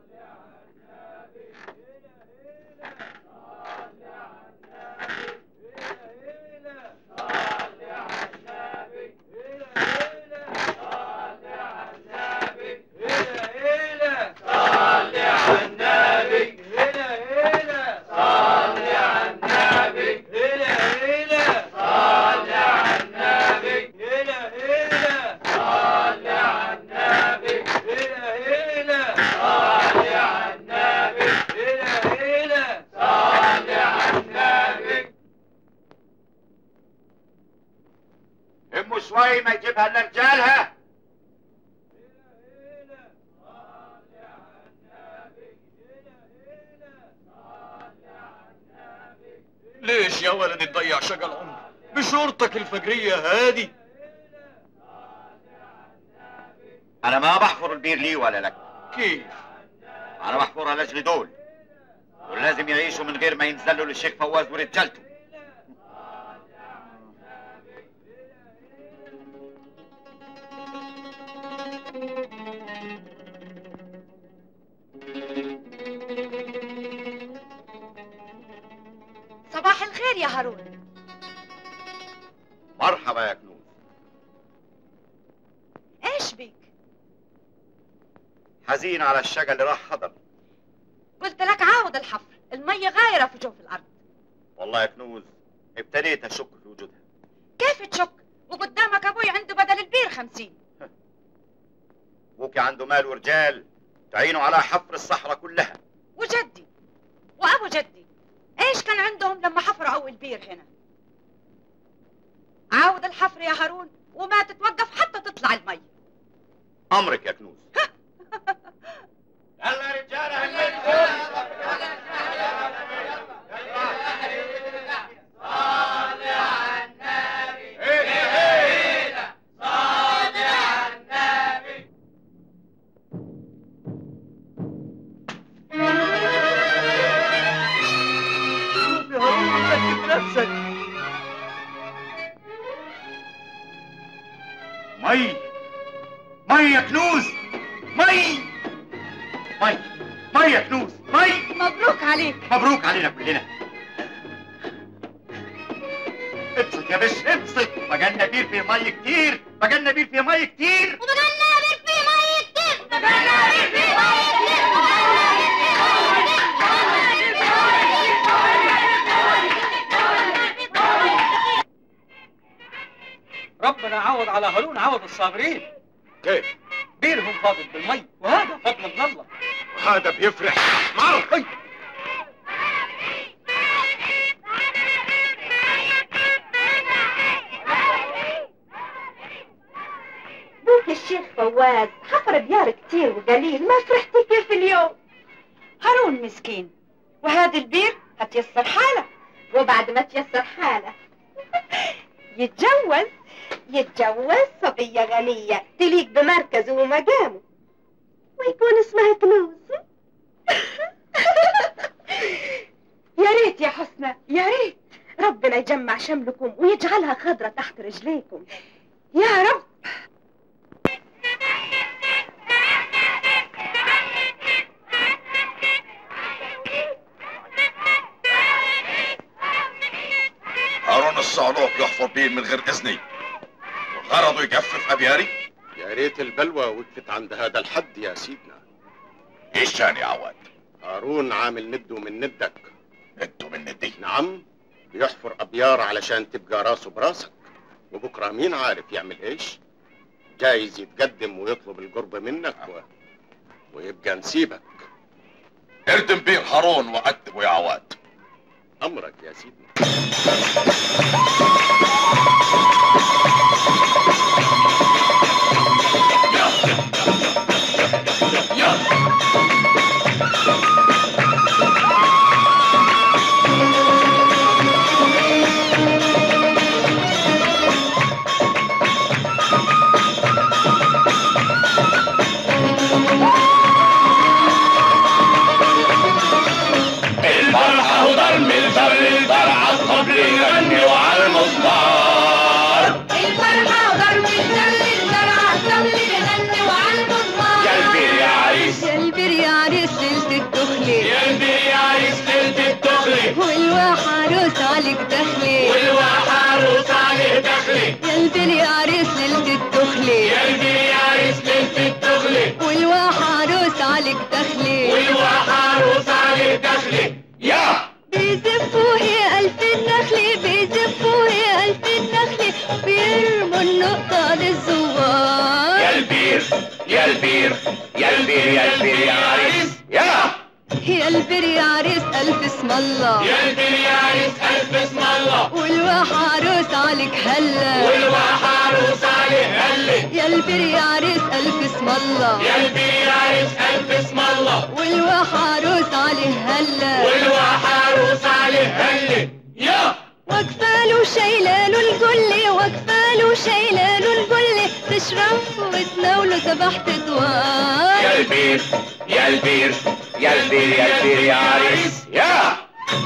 امه شوي ما يجيبها الا رجالها ليش يا ولدي تضيع شقى العمر بشورتك الفجرية هادي انا ما بحفر البير لي ولا لك كيف انا بحفرها لاجل دول دول لازم يعيشوا من غير ما ينزلوا للشيخ فواز ورجالته صباح الخير يا هارون مرحبا يا كنوز ايش بيك حزين على الشقى اللي راح حضر قلت لك عاود الحفر المية غايرة في جوف الأرض والله يا كنوز ابتديت اشك في وجودها كيف تشك وقدامك أبوي عنده بدل البير خمسين ابوكي عنده مال ورجال تعينوا على حفر الصحراء كلها وجدي وأبو جدي ايش كان عندهم لما حفروا أول بير هنا عاود الحفر يا هارون وما تتوقف حتى تطلع المي امرك يا كنوز يلا يا رجالة شوف يا هارون ركب نفسك مي مي يا كنوز مي مي مي يا كنوز مي مبروك عليك مبروك علينا كلنا ابسط يا بش ابسط بقالنا بير في مي كتير بقالنا بير في مي كتير وبدلنا بير في مي كتير بدلنا بير في مي ربنا عوض على هارون عوض الصابرين كيف بيرهم فاضل بالمي وهذا فضل من الله هذا بيفرح معه أي. بوك الشيخ فواز حفر ديار كتير وقليل ما فرحت كيف اليوم هارون مسكين وهذا البير هتيسر حاله وبعد ما تيسر حاله يتجوز يتجوز صبية غنية تليق بمركزه ومقامه ويكون اسمها كنوز يا ريت يا حسنى يا ريت ربنا يجمع شملكم ويجعلها خضرة تحت رجليكم يا رب هارون الصعلوك يحفر بير من غير اذني وغرضه يجفف ابياري يا ريت البلوى وقفت عند هذا الحد يا سيدنا ايش كان يا عواد هارون عامل نده من ندك انتوا من ندي نعم بيحفر ابيار علشان تبقى راسه براسك وبكره مين عارف يعمل ايش جايز يتقدم ويطلب القرب منك و... ويبقى نسيبك اردم بير هارون وقدمه يا عواد امرك يا سيدنا الفرحة وضرب البر البر على الطبل يغني وعلى المصدار الفرحة وضرب الدل الزرع الطبل بيغني وعلى المضمار يا البير يا عريس يا البير يا عريس ليلة الدخلة يا البير يا عريس ليلة الدخلة والواح عروس عليك دخلة والواح عروس عليه دخلة يا البير يا عريس ليلة الدخلة يا البير يا عريس ليلة الدخلة والواح عروس عليك دخلة والواح عروس عليه دخلة يا بيزفوا هي ألف النخلة بيزفوا هي ألف النخلة بيرموا النقطة للزوار يا البير يا البير يا البير يا البير يا عريس يا يا البير يا عريس ألف اسم الله يا البير يا عريس ألف اسم الله والواح عروس عليك هلا والواح عروس عليه هلة يا البير يا عريس ألف اسم الله يا البير يا عريس ألف اسم الله والواح عروس عليه هلا والواح عروس عليه هلة يا وكفاله شايلاله الجلة وكفاله شايلاله الجلة تشرب وتناوله سبح تطوال يا البير يا البير يا البير يا البير يا عريس يا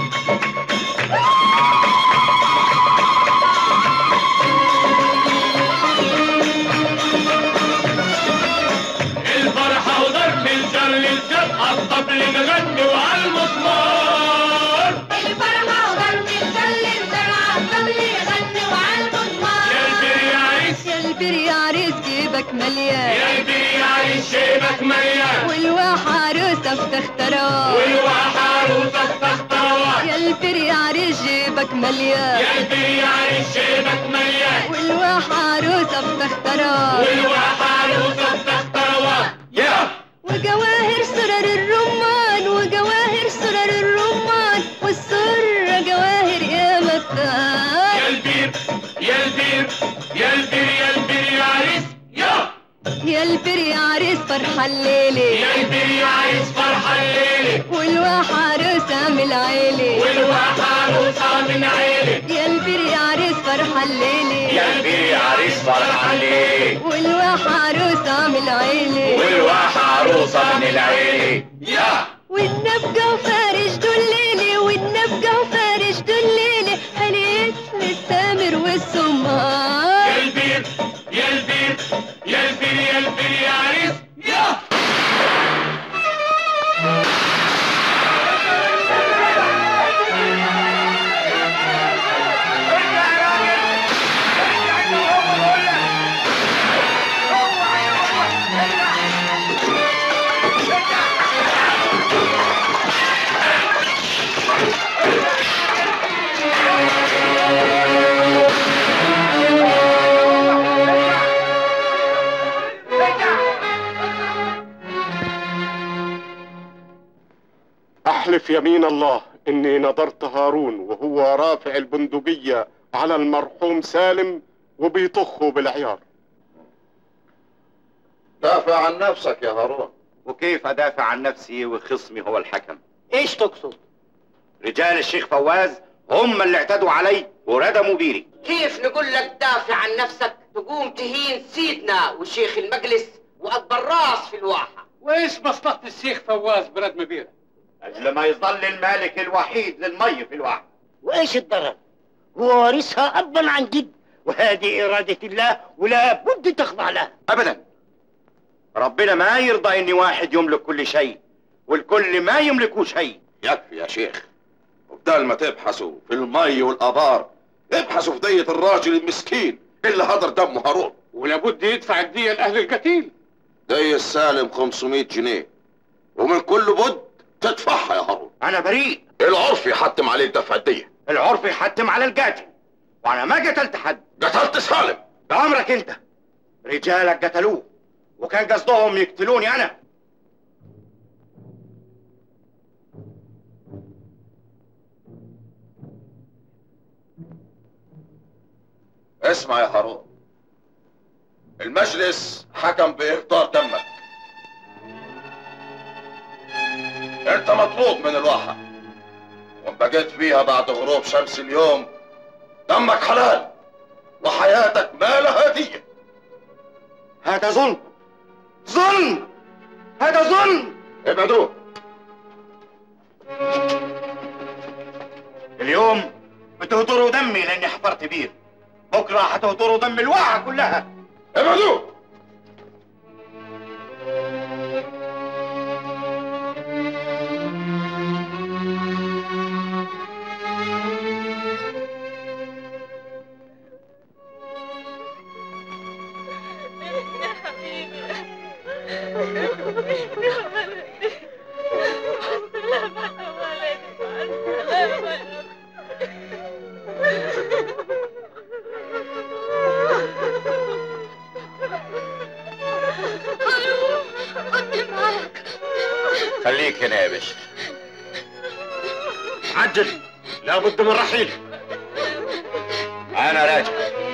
الفرحة وضرب الجر للجر الطبل نغني وعلى المزمار الفرحة وضرب الجل الزرع الطبل يغني وعلى المزمار يا البير يا عريس يا البير يا عريس جيبك مليان يا البير يا عريس شيبك مليان والواح عروسة افتختروا والواح عروسك تختار يا البير يا عريس جيبك مليان يا البير يا عريس شيبك مليان والواح عروسة افتختروا والواح عروسك تختار يا وجواهر سرر الرمان وجواهر سرر الرمان والسرة جواهر يا مكان يا البير يا البير يا البير يا البير يا عريس يا يا البير يا عريس فرحة الليلة يا البير يا عريس فرحة الليلة والواح عروسة من العيلة والواح عروسة من عيلة يا البير يا عريس فرحة الليلة يا البير يا عريس فرحة الليلة والواح عروسة من العيلة والواح عروسة من العيلة يا والنبقى وفارش دليلة والنبقى وفارش دليلة حليت للتامر والسمار يا البير يا البير يا البير يا البير يا عريس يا أحلف يمين الله إني نظرت هارون وهو رافع البندقية على المرحوم سالم وبيطخه بالعيار دافع عن نفسك يا هارون وكيف ادافع عن نفسي وخصمي هو الحكم ايش تقصد؟ رجال الشيخ فواز هم اللي اعتدوا علي وردموا بيري كيف نقول لك دافع عن نفسك تقوم تهين سيدنا وشيخ المجلس واكبر راس في الواحة وايش مصلحة الشيخ فواز بردم بيرة؟ اجل ما يظل المالك الوحيد للمي في الواحد وايش الضرر؟ هو وارثها ابا عن جد وهذه إرادة الله ولا بد تخضع لها ابدا ربنا ما يرضى ان واحد يملك كل شيء والكل ما يملكوا شيء يكفي يا شيخ وبدال ما تبحثوا في المي والابار ابحثوا في دية الراجل المسكين اللي هدر دمه هارون ولابد يدفع الدية لأهل القتيل دية السالم 500 جنيه ومن كل بد تدفعها يا هارون انا بريء العرف يحتم عليك دفع الدية العرف يحتم على القاتل وانا ما قتلت حد قتلت سالم بأمرك انت رجالك قتلوه وكان قصدهم يقتلوني انا اسمع يا هارون المجلس حكم بإهدار دمك انت مطلوب من الواحة وان بقيت فيها بعد غروب شمس اليوم دمك حلال وحياتك ما لها دية هذا ظلم ظلم هذا ظلم ابعدوه اليوم بتهدروا دمي لاني حفرت بير بكره هتهدروا دم الواحة كلها ابعدوه خليك هنا يا باشا عجل لابد من رحيل انا راجع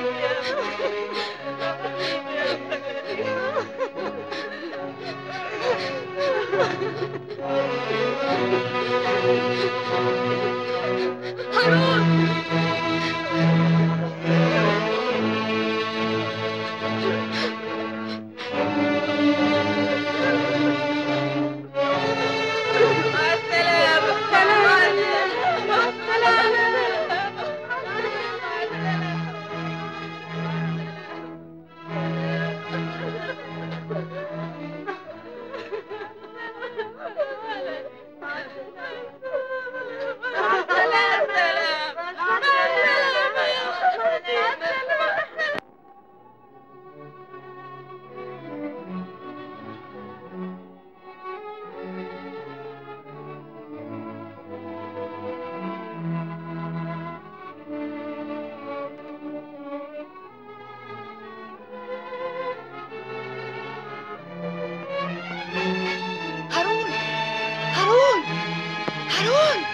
هارون هارون هارون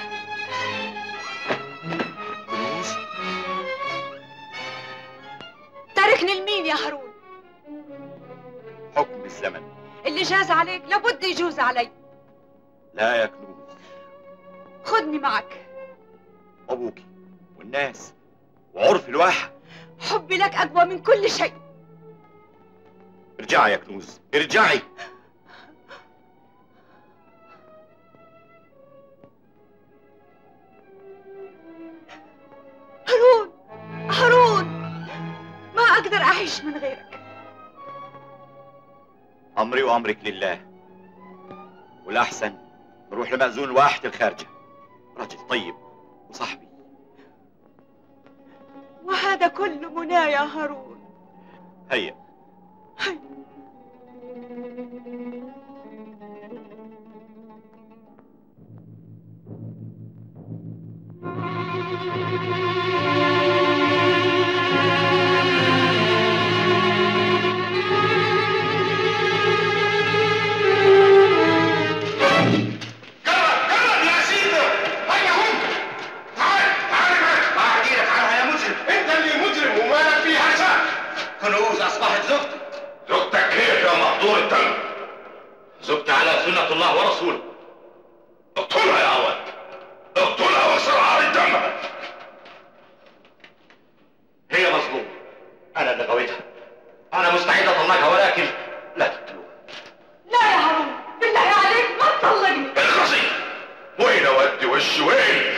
تاركني لمين يا هارون حكم الزمن اللي جاز عليك لابد يجوز علي لا يا كنوز خدني معك ابوكي والناس وعرف الواحة حبي لك اقوى من كل شيء ارجعي يا كنوز ارجعي هارون هارون ما اقدر اعيش من غيرك امري وامرك لله والاحسن نروح لمأذون واحد الخارجة راجل طيب وصاحبي وهذا كل منايا يا هارون هيا يا سيدنا هيا هم تعال تعال معي واحد ايدك عنها يا مجرم انت اللي مجرم وما فيها شك كنوز اصبحت زوجتي زوجتك كيف يا مهدور الدم زوجتي على سنة الله ورسوله اقتلها يا عوض اقتلها واسرع دمها هي مظلومة انا اللي غويتها انا مستعد اطلقها ولكن لا تقتلوها لا يا هارون بالله عليك ما تطلقني اخلصي وين اودي وشي وين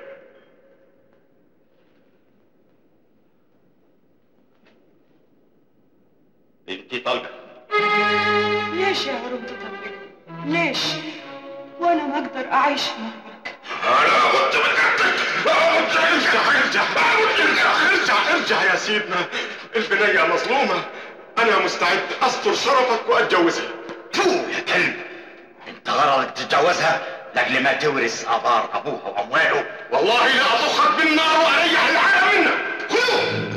بنتي طلقة ليش يا هارون تطلقني ليش وانا ما اقدر اعيش معك انا كنت متقدم ارجع ارجع ارجع ارجع ارجع يا سيدنا البنية مظلومة أنا مستعد أستر شرفك وأتجوزها تو يا كلب انت غرضك تتجوزها لاجل ما تورث ابار ابوها وامواله والله لا أطخك بالنار وأريح العالم منك خذوه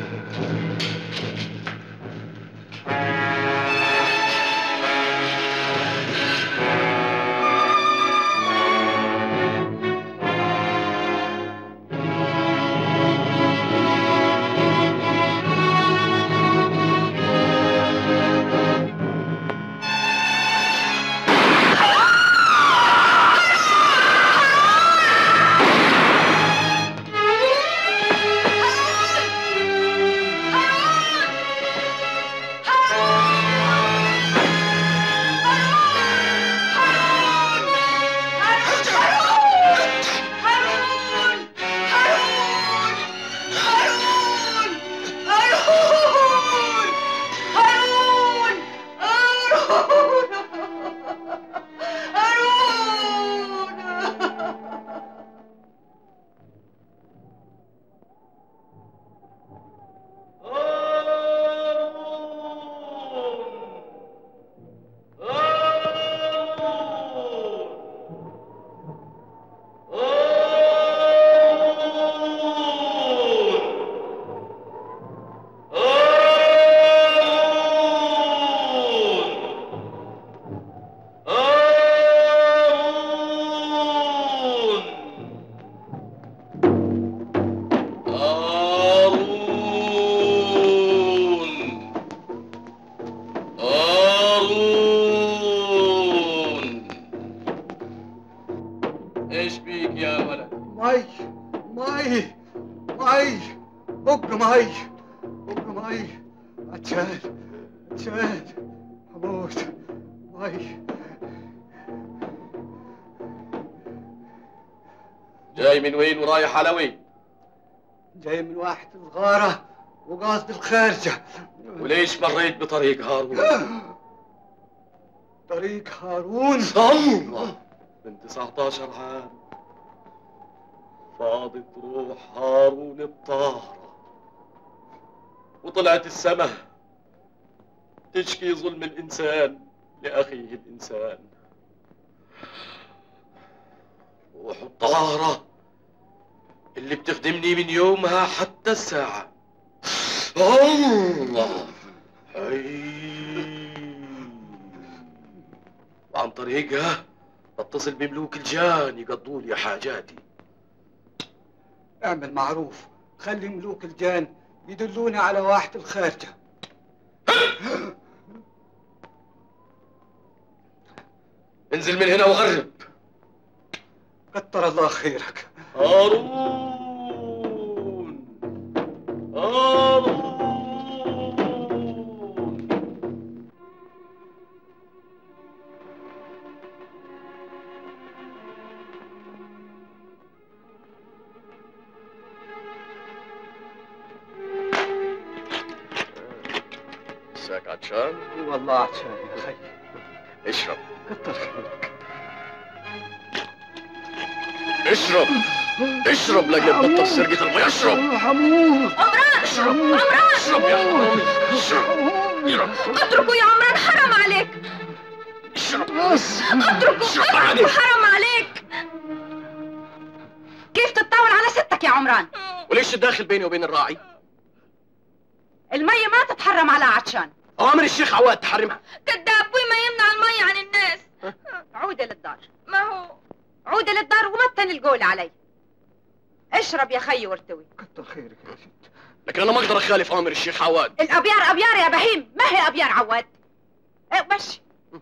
هارون ايش بيك يا ولد مي مي مي بق مي بق مي عطشان عطشان هموت مي جاي من وين ورايح على وين جاي من واحد الغارة وقاصد الخارجة وليش مريت بطريق هارون طريق هارون الله من 19 عام فاضت روح هارون الطاهرة وطلعت السماء تشكي ظلم الإنسان لأخيه الإنسان روح الطاهرة اللي بتخدمني من يومها حتى الساعة الله حي وعن طريقها بتصل بملوك الجان يقضوا لي حاجاتي اعمل معروف خلي ملوك الجان يدلوني على واحد الخارجة انزل من هنا وغرب كتر الله خيرك هارون هارون مساك عطشان والله عطشان يا خي اشرب كتر خيرك اشرب اشرب لاجل تبطل سرقة المي اشرب حمود اشرب اشرب يا حرامي اشرب اشرب اتركوا يا عمران حرام عليك اشرب اتركوا اشرب اتركوا بعدين. حرام عليك كيف تتطاول على ستك يا عمران وليش الداخل بيني وبين الراعي؟ المية ما تتحرم على عطشان أوامر الشيخ عواد تحرمها كذاب ما يمنع المية عن الناس عودة للدار ما هو عودة للدار ومتن القول علي اشرب يا خي وارتوي كتر خيرك يا ست لكن أنا ما أقدر أخالف أوامر الشيخ عواد الابيار ابيار يا بهيم ما هي ابيار عواد إيه مشي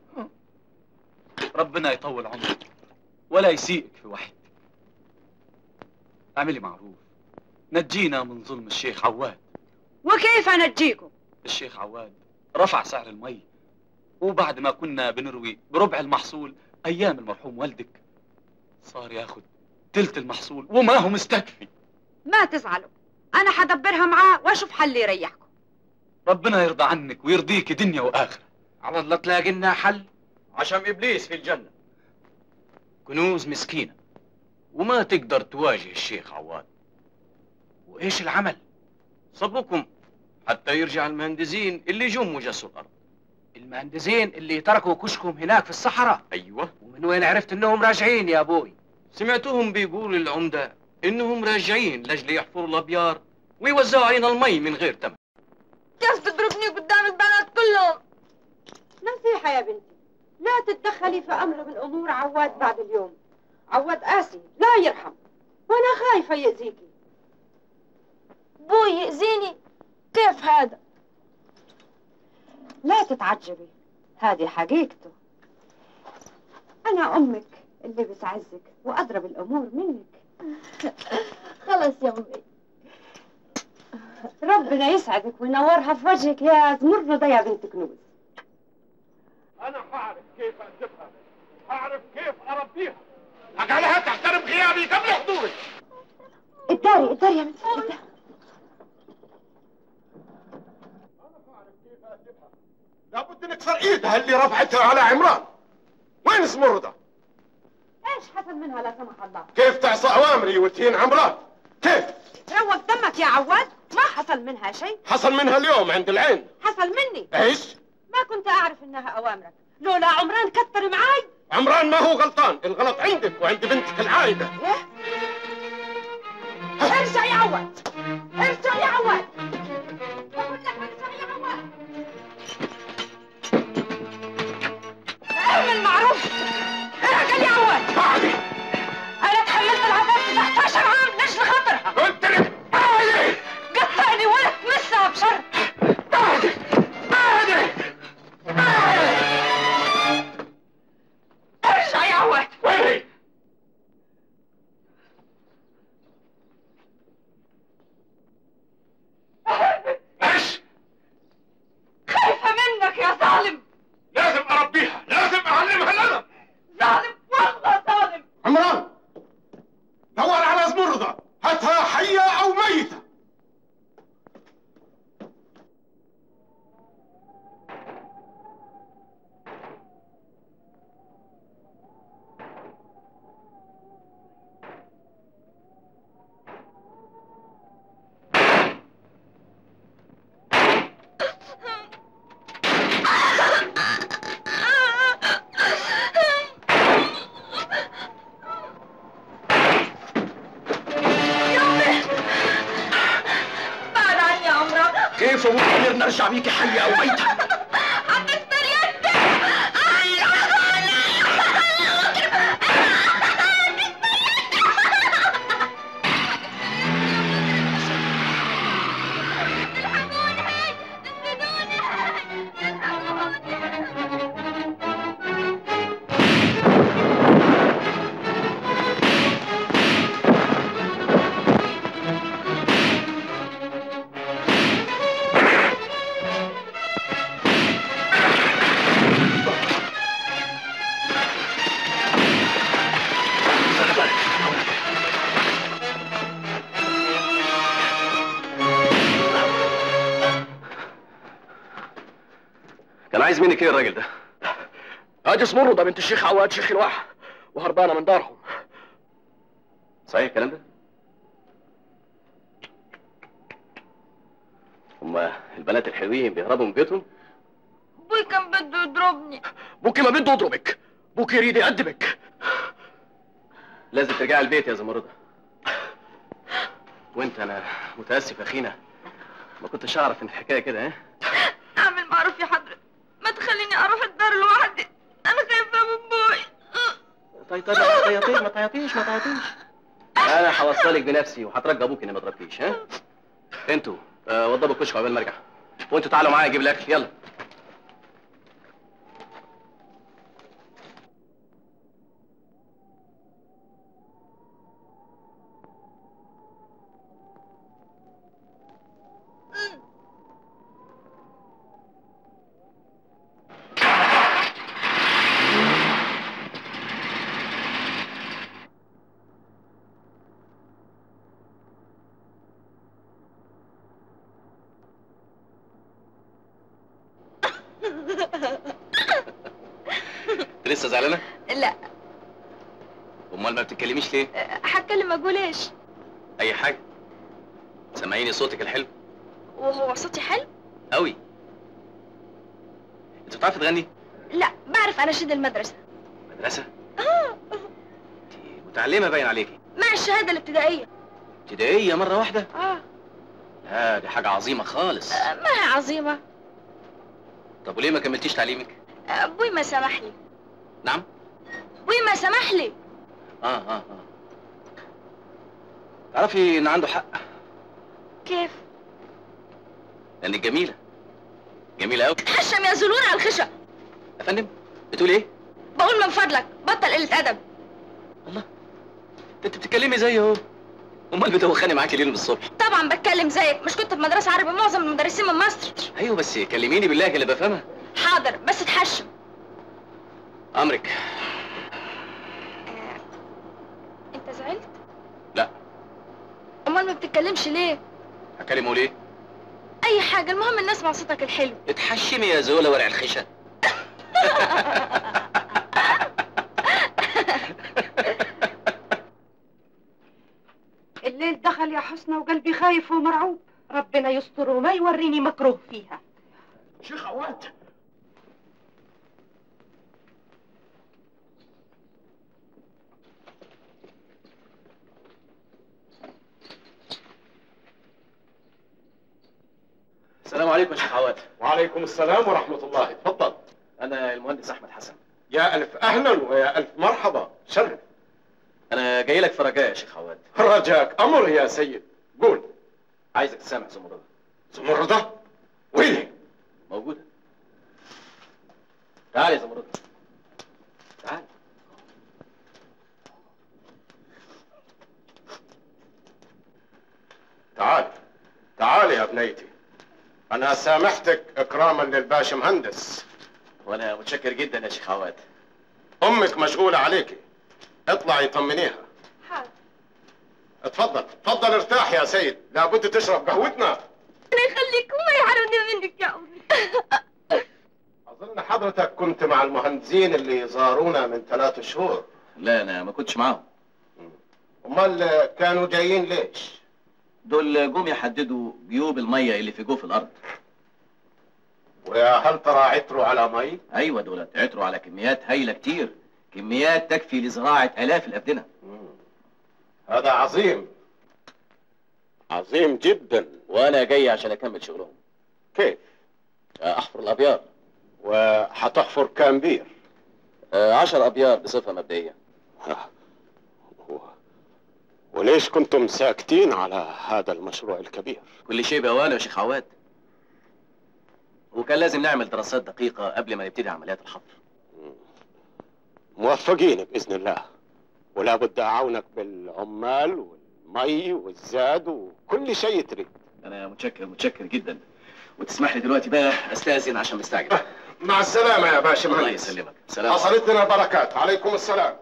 ربنا يطول عمرك ولا يسيئك في وحد اعملي معروف نجينا من ظلم الشيخ عواد وكيف انجيكم الشيخ عواد رفع سعر المي وبعد ما كنا بنروي بربع المحصول ايام المرحوم والدك صار ياخد تلت المحصول وما هو مستكفي ما تزعلوا انا حدبرها معاه واشوف حل يريحكم ربنا يرضى عنك ويرضيك دنيا واخره على الله تلاقي لنا حل عشان إبليس في الجنة كنوز مسكينة وما تقدر تواجه الشيخ عواد وإيش العمل؟ صبكم حتى يرجع المهندسين اللي جم وجسوا الأرض المهندسين اللي تركوا كشكهم هناك في الصحراء أيوة ومن وين عرفت انهم راجعين يا ابوي سمعتهم بيقول العمدة إنهم راجعين لأجل يحفروا الأبيار ويوزعوا علينا المي من غير تمن كيف تضربني قدام البنات كلهم نصيحة يا بنتي لا تتدخلي في أمر من أمور عواد بعد اليوم عواد قاسي لا يرحم وأنا خايفة يأذيكي بوي يأذيني كيف هذا لا تتعجبي هذه حقيقته أنا أمك اللي بتعزك وأضرب الأمور منك خلص يا أمي ربنا يسعدك وينورها في وجهك يا زمرضة يا بنت كنوز انا هعرف كيف ادبها هعرف كيف اربيها اجعلها تحترم غيابي قبل حضوري الداري الداري يا بنت الداري. لابد نكسر ايدها اللي رفعتها على عمران وين زمردة ايش حصل منها لا سمح الله كيف تعصى اوامري وتهين عمران كيف روق دمك يا عواد ما حصل منها شيء حصل منها اليوم عند العين حصل مني ايش ما كنت اعرف انها اوامرك لولا عمران كتر معاي عمران ما هو غلطان الغلط عندك وعند بنتك العايدة ارجع يا عواد ارجع يا عواد بقول لك ارجع يا عواد اعمل معروف ارجع يا عواد بعدي انا تحملت العذاب 19 عام ليش لخاطرها قلت لك بعدي قطعني ولا تمسها بشر بعدي بعدي ارجع يا عواد وين الشمس وممكن نرجع بيكي حية أو ميتة كان عايز منك ايه الراجل ده؟ هاجس مرضى بنت الشيخ عواد شيخ الواحة وهربانة من دارهم صحيح الكلام ده؟ هما البنات الحلوين بيهربوا من بيوتهم؟ ابوي كان بده يضربني بوكي ما بده يضربك بوكي يريد يأدبك لازم ترجعي البيت يا زمردة وانت انا متاسف يا اخينا ما كنتش اعرف ان الحكايه كده ها اعمل معروف يا حضرة ما تخليني اروح الدار لوحدي انا خايفة من ابوي طيب طيب ما تعيطيش ما تعيطيش ما تعيطيش انا هوصلك بنفسي وهترجى ابوك اني ما اضربكيش ها انتوا آه وضبوا الكشك قبل ما ارجع وانتوا تعالوا معايا اجيب الاكل يلا لسه زعلانه لا امال ما بتتكلميش ليه هتكلم اقول ايش اي حاجه سامعيني صوتك الحلو وهو صوتي حلو قوي انت بتعرفي تغني لا بعرف اناشيد المدرسة مدرسه اه متعلمه باين عليكي مع الشهادة الابتدائية ابتدائيه مره واحده اه لا دي حاجه عظيمه خالص ما هي عظيمة طب وليه ما كملتيش تعليمك ابوي ما سمح لي نعم ابوي ما سمح لي اه اه اه تعرفي ان عنده حق كيف لانك جميله جميله قوي حشم يا زلون على الخشب يا فندم بتقول ايه بقول من فضلك بطل قلة ادب ده انت بتتكلمي زي اهو امال بتوخاني معاكي ليه من الصبح طبعا بتكلم زيك مش كنت في مدرسة عربي معظم المدرسين من مصر ايوه بس كلميني باللهجه اللي بفهمها حاضر بس تحشم امرك انت زعلت لا امال ما بتتكلمش ليه هكلمه ليه اي حاجة المهم الناس اسمع صوتك الحلو اتحشمي يا زوله ورع الخشة الليل دخل يا حسنى وقلبي خايف ومرعوب ربنا يستر وما يوريني مكروه فيها شيخ عواد السلام عليكم يا شيخ عواد وعليكم السلام ورحمة الله اتفضل انا المهندس احمد حسن يا ألف أهلا ويا ألف مرحبا شرف انا جاي لك في رجاء يا شيخ عواد رجاك أمر يا سيد قول عايزك تسامح زمردة زمردة وين هي؟ موجوده تعال يا زمردة تعال تعال تعال يا بنيتي أنا سامحتك إكراما للباشا مهندس وانا متشكر جدا يا شيخ عواد أمك مشغولة عليكي اطلعي طمنيها حاضر اتفضل اتفضل ارتاح يا سيد لابد تشرب قهوتنا الله يخليك وما يحرمني منك يا امي أظن حضرتك كنت مع المهندسين اللي زارونا من ثلاث شهور لا انا ما كنتش معاهم أمال كانوا جايين ليش؟ دول جم يحددوا جيوب الميه اللي في جوف الارض وهل ترى عطروا على مي؟ ايوه دولت عطروا على كميات هايله كتير كميات تكفي لزراعه الاف الابدنه هذا عظيم عظيم جدا وانا جاي عشان اكمل شغلهم كيف؟ احفر الابيار وهتحفر كام بير؟ آه، عشر ابيار بصفه مبدئيه وليش كنتم ساكتين على هذا المشروع الكبير؟ كل شيء بأوانه يا شيخ عواد وكان لازم نعمل دراسات دقيقة قبل ما نبتدي عمليات الحفر موفقين بإذن الله ولا بد أعاونك بالعمال والمي والزاد وكل شيء تريد أنا متشكر متشكر جدا وتسمح لي دلوقتي بقى أستأذن عشان مستعجل مع السلامة يا باشا الله مهندس يسلمك سلام حصلت لنا البركات عليكم السلام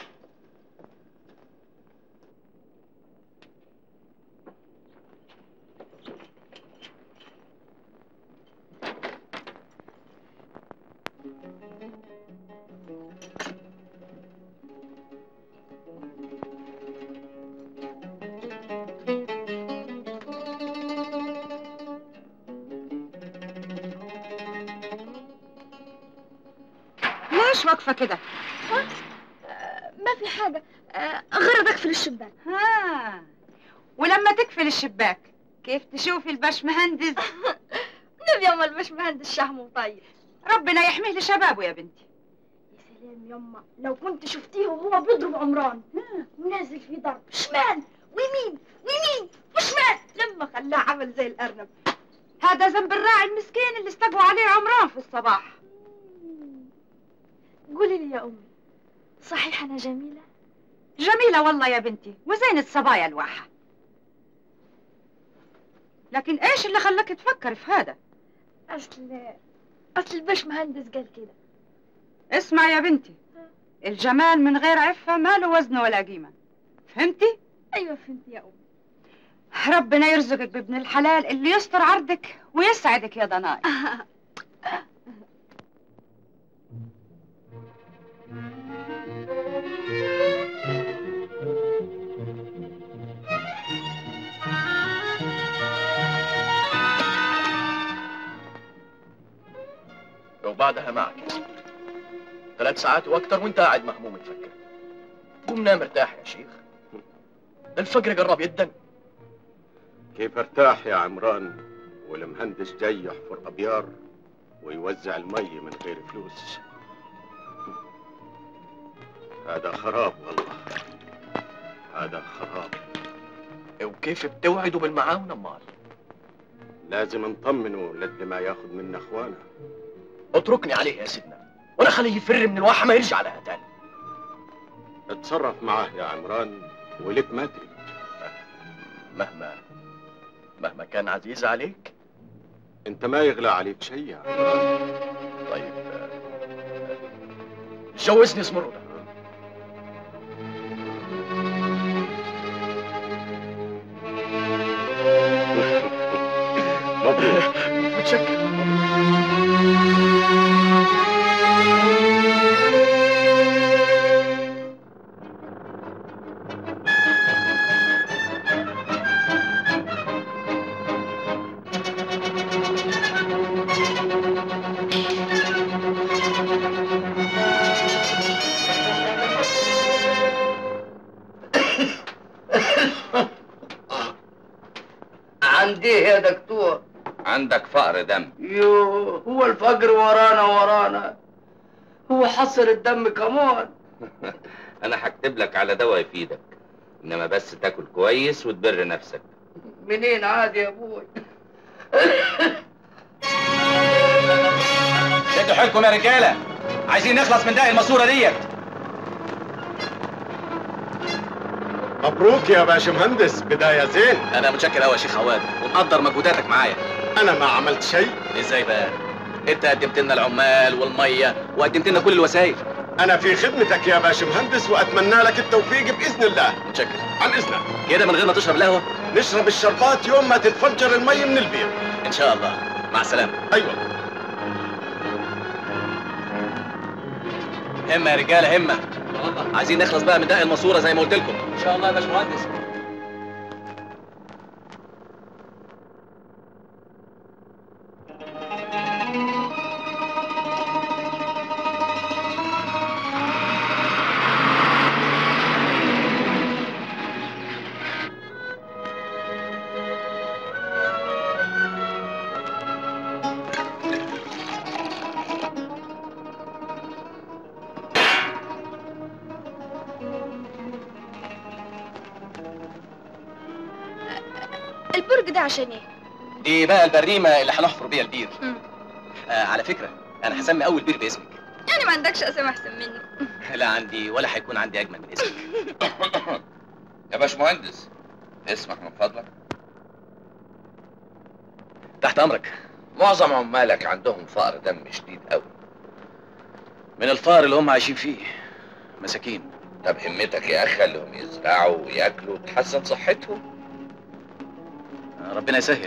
ليش واقفة كده؟ ما في حاجة آه، غرض اقفل الشباك ها ولما تقفل الشباك كيف تشوفي الباشمهندس؟ نبي يما الباشمهندس شهم طيب ربنا يحميه لشبابه يا بنتي يا سلام يما لو كنت شفتيه وهو بيضرب عمران ونازل في ضرب شمال ويمين ويمين وشمال لما خلاه عمل زي الارنب هذا ذنب الراعي المسكين اللي استقوا عليه عمران في الصباح قولي لي يا امي صحيح انا جميله جميلة والله يا بنتي وزين الصبايا الواحة لكن ايش اللي خلاك تفكر في هذا؟ اصل اصل الباشمهندس قال كده اسمع يا بنتي الجمال من غير عفة ما له وزن ولا قيمة فهمتي؟ ايوه فهمت يا امي ربنا يرزقك بابن الحلال اللي يستر عرضك ويسعدك يا ضناي وبعدها معك ثلاث ساعات واكتر وانت قاعد مهموم تفكر قوم نام ارتاح يا شيخ الفجر قرب جدا كيف ارتاح يا عمران والمهندس جاي يحفر أبيار ويوزع المي من غير فلوس هذا خراب والله هذا خراب وكيف بتوعدوا بالمعاونة امال لازم نطمنه لد ما ياخد منا اخوانا اتركني عليه يا سيدنا وانا خليه يفر من الواحة ما يرجع لها تاني اتصرف معاه يا عمران ولك ما تريد مهما مهما كان عزيز عليك انت ما يغلى عليك شيء يا عمران طيب آه، جوزني اسمه ده مبروك متشكر عندي يا دكتور عندك فقر دم يو هو الفقر ورانا ورانا هو حصل الدم كمان انا هكتب لك على دواء يفيدك انما بس تاكل كويس وتبر نفسك منين عادي يا ابوي شدوا حيلكم يا رجاله عايزين نخلص من داء الماسوره ديت مبروك يا باشا مهندس بداية زين انا متشكر قوي يا شيخ عواد ومقدر مجهوداتك معايا انا ما عملت شيء ازاي بقى انت قدمت لنا العمال والميه وقدمت لنا كل الوسائل انا في خدمتك يا باشا مهندس واتمنى لك التوفيق باذن الله متشكر عن اذنك كده من غير ما تشرب القهوه نشرب الشربات يوم ما تتفجر المي من البير ان شاء الله مع السلامه ايوه همه يا رجاله همه عايزين نخلص بقى من داء الماسوره زي ما قلت لكم ان شاء الله يا باشمهندس البرج ده عشان ايه دي بقى البريمه اللي هنحفر بيها البير مم. آه على فكره انا هسمي اول بير باسمك يعني ما عندكش اسامي احسن منه لا عندي ولا هيكون عندي اجمل من اسمك يا باشمهندس اسمك من فضلك تحت امرك معظم عمالك عندهم فقر دم شديد قوي من الفقر اللي هم عايشين فيه مساكين طب همتك يا اخي خليهم يزرعوا وياكلوا وتحسن صحتهم ربنا يسهل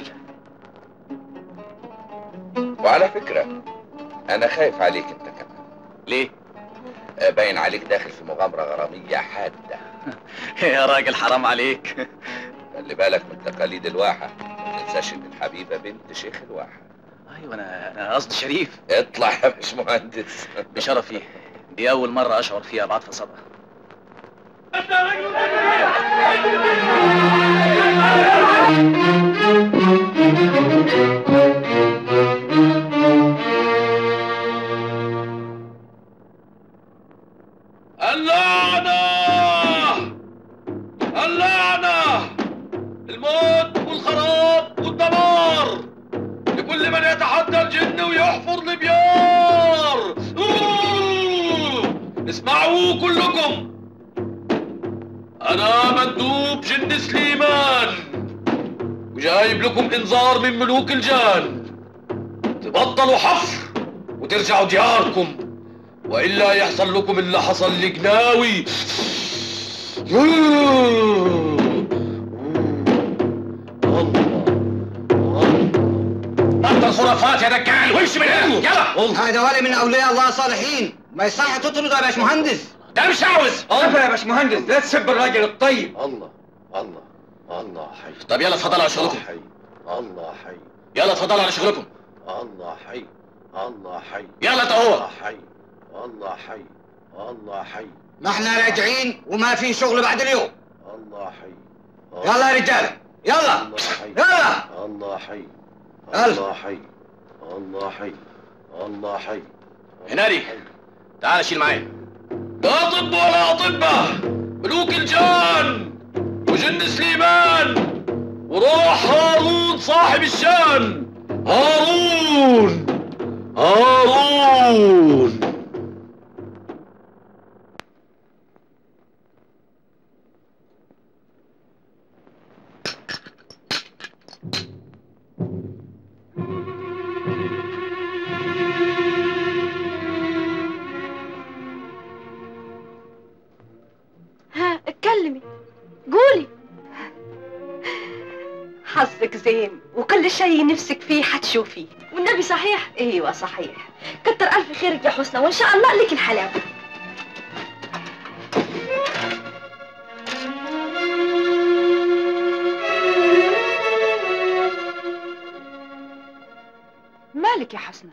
وعلى فكرة أنا خايف عليك أنت كمان ليه؟ آه، باين عليك داخل في مغامرة غرامية حادة يا راجل حرام عليك خلي بالك من تقاليد الواحة ما تنساش إن الحبيبة بنت شيخ الواحة ايوه انا انا قصدي شريف اطلع يا باشمهندس بشرفي دي اول مره اشعر فيها بعطف صدى اللعنة اللعنة الموت والخراب والدمار لكل من يتحدى الجن ويحفر البيار أوه! اسمعوا كلكم أنا مندوب جن سليمان وجايب لكم إنذار من ملوك الجان تبطلوا حفر وترجعوا دياركم والا يحصل لكم اللي حصل لجناوي بطل خرافات يا دجال وامشي من هنا يلا هذا ولي من اولياء الله الصالحين ما يصح تطرده يا باشمهندس ده مش عاوز كفى يا باشمهندس لا تسب الراجل الطيب الله الله الله حي طب يلا اتفضلوا على شغلكم حي الله حي يلا اتفضلوا على شغلكم الله حي الله حي يلا انت هو. الله حي الله حي الله حي ما احنا راجعين وما في شغل بعد اليوم الله حي يلا يا رجاله يلا الله حي يلا الله حي يلا. الله حي الله حي الله حي هناري تعال شيل معايا لا طب ولا أطباء ملوك الجان وجن سليمان وروح هارون صاحب الشان هارون هارون ها اتكلمي قولي حظك زين وكل شيء نفسك فيه حتشوفيه والنبي صحيح ايوه صحيح كتر الف خيرك يا حسنى وان شاء الله لك الحلاوه مالك يا حسنى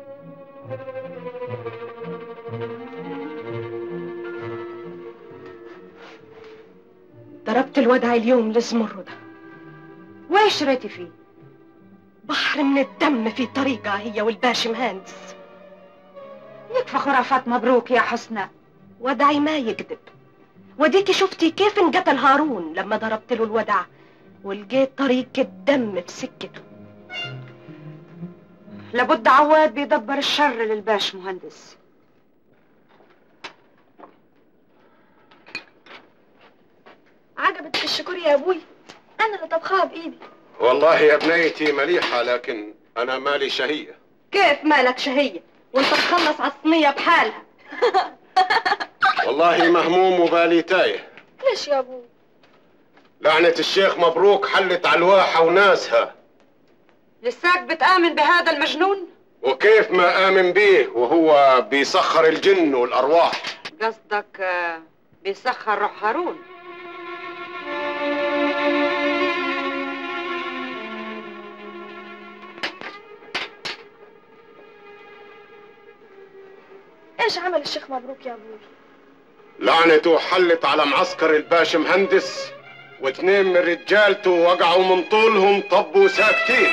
ضربت الودع اليوم لزمردة وايش ريتي فيه بحر من الدم في طريقة هي والباش مهندس يكفى خرافات مبروك يا حسنى ودعي ما يكذب وديكي شفتي كيف انقتل هارون لما ضربت له الودع ولقيت طريق الدم بسكته لابد عواد بيدبر الشر للباش مهندس عجبتك الشكور يا ابوي انا اللي طبخها بايدي والله يا بنيتي مليحة لكن أنا مالي شهية كيف مالك شهية وانت تخلص على الصينية بحالها والله مهموم وبالي تايه ليش يا ابوي لعنة الشيخ مبروك حلت على الواحة وناسها لساك بتآمن بهذا المجنون وكيف ما آمن بيه وهو بيسخر الجن والأرواح قصدك آه، بيسخر روح هارون ايش عمل الشيخ مبروك يا ابوي لعنته حلت على معسكر الباش مهندس واثنين من رجالته وقعوا من طولهم طبوا ساكتين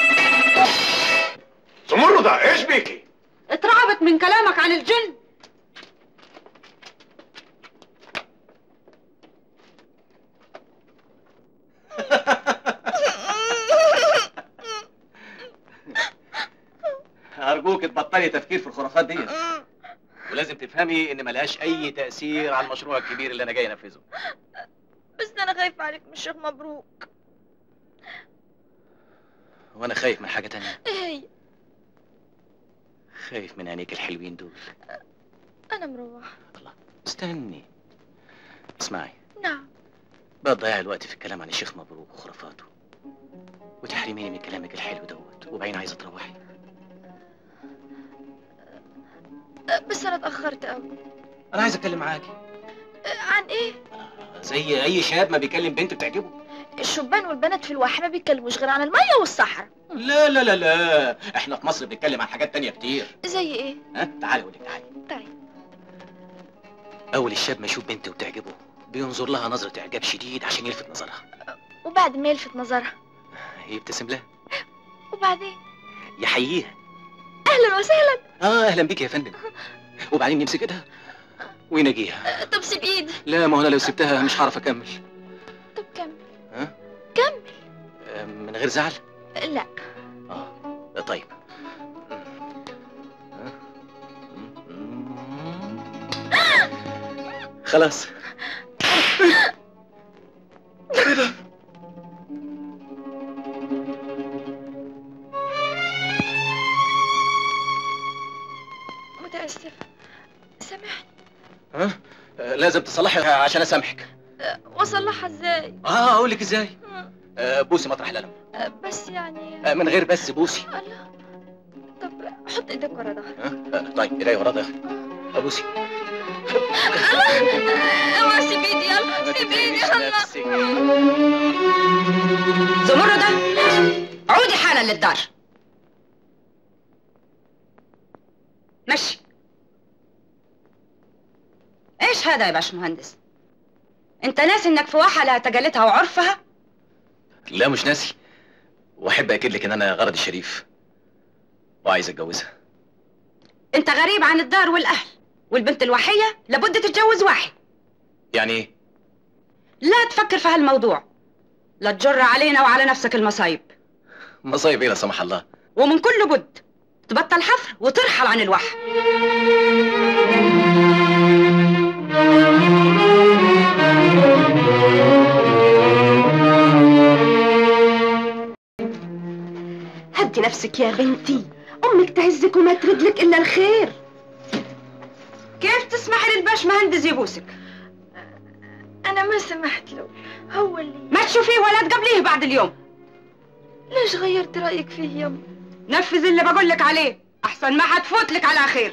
زمردة ايش بيكي؟ اترعبت من كلامك عن الجن تبطلي تفكير في الخرافات دي ولازم تفهمي ان ملهاش اي تاثير على المشروع الكبير اللي انا جاي انفذه بس انا خايفه عليك من الشيخ مبروك وانا خايف من حاجه تانية ايه هي خايف من عينيك الحلوين دول انا مروحه استني اسمعي نعم بقى تضيع الوقت في الكلام عن الشيخ مبروك وخرافاته وتحرميني من كلامك الحلو دوت وبعدين عايزه تروحي أه، بس انا اتاخرت قوي انا عايز اتكلم معاكي عن ايه زي اي شاب ما بيكلم بنت بتعجبه الشبان والبنات في الواحه ما بيتكلموش غير عن الميه والصحراء لا لا لا لا احنا في مصر بنتكلم عن حاجات تانية كتير زي ايه ها تعالي اقول لك تعالي طيب اول الشاب ما يشوف بنت وبتعجبه بينظر لها نظرة اعجاب شديد عشان يلفت نظرها وبعد ما يلفت نظرها يبتسم لها وبعدين يحييها اهلا وسهلا اه اهلا بيك يا فندم وبعدين يمسك ايدها ويناجيها أه، طب سيب ايدي لا ما هو انا لو سبتها مش هعرف اكمل طب كمل ها كمل آه، من غير زعل لا آه، طيب خلاص ايه ده متاسفه سامحني ها آه، لازم تصلحي عشان اسامحك أه، واصلحها ازاي اه اقول لك ازاي آه، بوسي مطرح القلم أه، بس يعني آه، من غير بس بوسي الله طب حط ايدك ورا ظهرك ها آه، طيب ايدي ورا ظهري ابوسي اوعى سيب ايدي يلا سيب ايدي يلا زمردة عودي حالا للدار مشي ايش هذا يا باشمهندس انت ناسي انك في واحة لها تجالتها وعرفها لا مش ناسي واحب اكد لك ان انا غرضي شريف وعايز اتجوزها انت غريب عن الدار والاهل والبنت الوحية لابد تتجوز واحد يعني ايه لا تفكر في هالموضوع لا تجر علينا وعلى نفسك المصايب مصايب ايه لا سمح الله ومن كل بد تبطل حفر وترحل عن الواحة هدي نفسك يا بنتي امك تعزك وما ترد لك الا الخير كيف تسمحي للباش مهندس يبوسك انا ما سمحت له هو اللي ما تشوفيه ولا تقبليه بعد اليوم ليش غيرت رايك فيه يما نفذ اللي بقول لك عليه احسن ما حتفوت لك على خير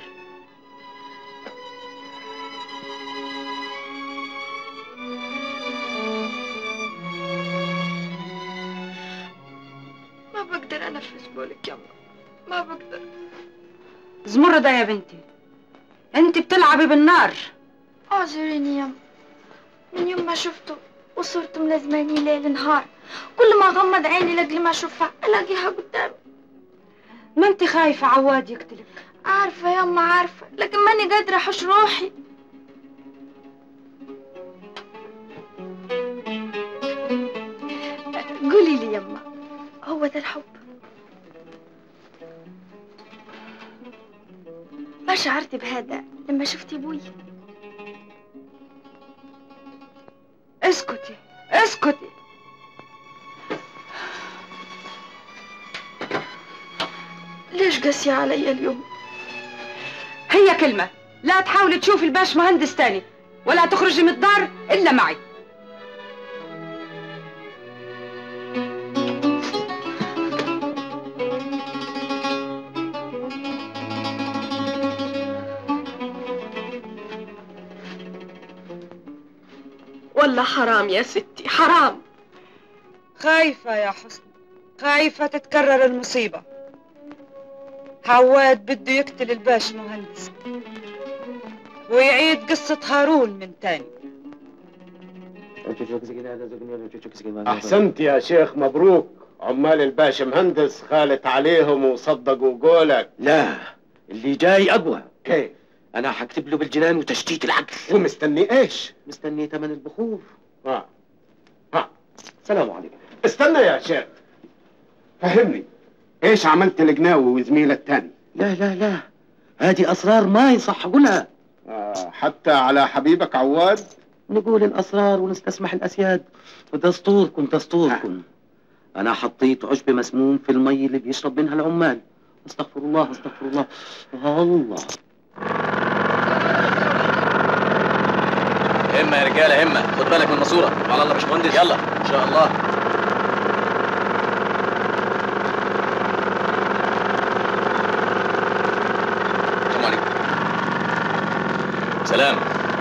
ما بقدر انفذ قولك يما ما بقدر زمردة يا بنتي انت بتلعبي بالنار اعذريني يما من يوم ما شفته وصورته ملازماني ليل نهار كل ما غمض عيني لاجل ما اشوفها الاقيها قدامي ما انت خايفة عواد يقتلك عارفة يما عارفة لكن ماني قادرة احش روحي قولي لي يما هو ده الحب ما شعرت بهذا لما شفتي ابوي اسكتي اسكتي ليش قاسية علي اليوم هي كلمة لا تحاولي تشوفي الباش مهندس تاني ولا تخرجي من الدار إلا معي والله حرام يا ستي حرام خايفة يا حسن خايفة تتكرر المصيبة عواد بده يقتل الباش مهندس ويعيد قصة هارون من تاني احسنت يا شيخ مبروك عمال الباشا مهندس خالت عليهم وصدقوا قولك لا اللي جاي اقوى كيف انا هكتب له بالجنان وتشتيت العقل ومستني ايش مستني ثمن البخور ها ها سلام عليكم استنى يا شيخ فهمني ايش عملت القناوي وزميله التاني لا لا لا هذه اسرار ما يصح قولها آه حتى على حبيبك عواد نقول الاسرار ونستسمح الاسياد ودستوركم دستوركم انا حطيت عشب مسموم في المي اللي بيشرب منها العمال استغفر الله استغفر الله الله همة يا رجالة همة خد بالك من الماسورة وعلى الله يا باشمهندس يلا إن شاء الله السلام عليكم سلام